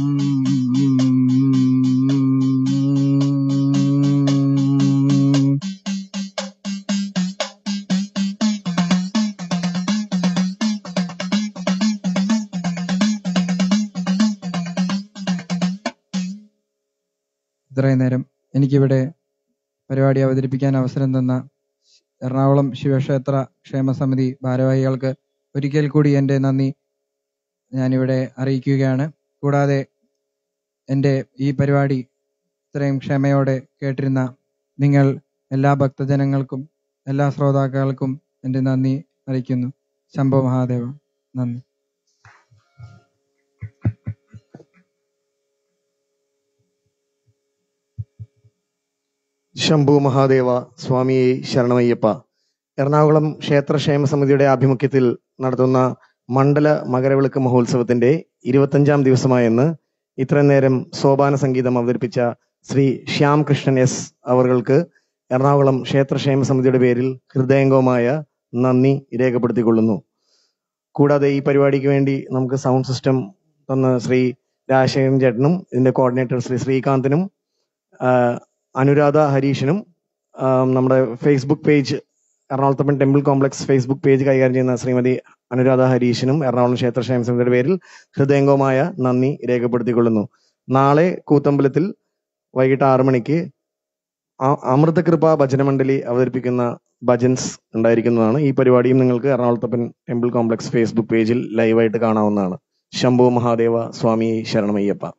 ഇത്രയും നേരം എനിക്കിവിടെ പരിപാടി അവതരിപ്പിക്കാൻ അവസരം തന്ന എറണാകുളം ശിവക്ഷേത്ര ക്ഷേമസമിതി ഭാരവാഹികൾക്ക് ഒരിക്കൽ കൂടി എൻ്റെ നന്ദി ഞാനിവിടെ അറിയിക്കുകയാണ് കൂടാതെ എൻ്റെ ഈ പരിപാടി ഇത്രയും ക്ഷമയോടെ കേട്ടിരുന്ന നിങ്ങൾ എല്ലാ ഭക്തജനങ്ങൾക്കും എല്ലാ ശ്രോതാക്കൾക്കും എൻ്റെ നന്ദി അറിയിക്കുന്നു ശംഭോ മഹാദേവ നന്ദി ശംഭു മഹാദേവ സ്വാമിയെ ശരണമയ്യപ്പ എറണാകുളം ക്ഷേത്രക്ഷേമ സമിതിയുടെ ആഭിമുഖ്യത്തിൽ നടത്തുന്ന മണ്ഡല മകരവിളക്ക് മഹോത്സവത്തിന്റെ ഇരുപത്തഞ്ചാം ദിവസമായ ഇന്ന് ഇത്രയും നേരം സോപാന സംഗീതം അവതരിപ്പിച്ച ശ്രീ ശ്യാം കൃഷ്ണൻ എസ് അവർക്ക് എറണാകുളം ക്ഷേത്രക്ഷേമ സമിതിയുടെ പേരിൽ ഹൃദയംഗമായ നന്ദി രേഖപ്പെടുത്തിക്കൊള്ളുന്നു കൂടാതെ ഈ പരിപാടിക്ക് വേണ്ടി നമുക്ക് സൗണ്ട് സിസ്റ്റം തന്ന ശ്രീ രാജശേഖരൻ ചേട്ടനും ഇതിന്റെ കോർഡിനേറ്റർ ശ്രീ ശ്രീകാന്തിനും ആ, അനുരാധ ഹരീഷിനും ആ, നമ്മുടെ Facebook page Ernakulathappan temple complex Facebook page കൈകാര്യം ചെയ്യുന്ന ശ്രീമതി അനുരാധ ഹരീഷിനും എറണാകുളം ക്ഷേത്ര ക്ഷേമ സമിതിയുടെ പേരിൽ ഹൃദയംഗമായ നന്ദി രേഖപ്പെടുത്തിക്കൊള്ളുന്നു നാളെ കൂത്തമ്പലത്തിൽ വൈകിട്ട് ആറു മണിക്ക് ആ- അമൃതകൃപ ഭജനമണ്ഡലി അവതരിപ്പിക്കുന്ന ഭജൻസ് ഉണ്ടായിരിക്കുന്നതാണ് ഈ പരിപാടിയും നിങ്ങൾക്ക് എറണാകുളത്തപ്പൻ ടെമ്പിൾ കോംപ്ലക്സ് ഫേസ്ബുക്ക് പേജിൽ ലൈവായിട്ട് കാണാവുന്നതാണ് ശംഭു മഹാദേവ സ്വാമി ശരണമയ്യപ്പ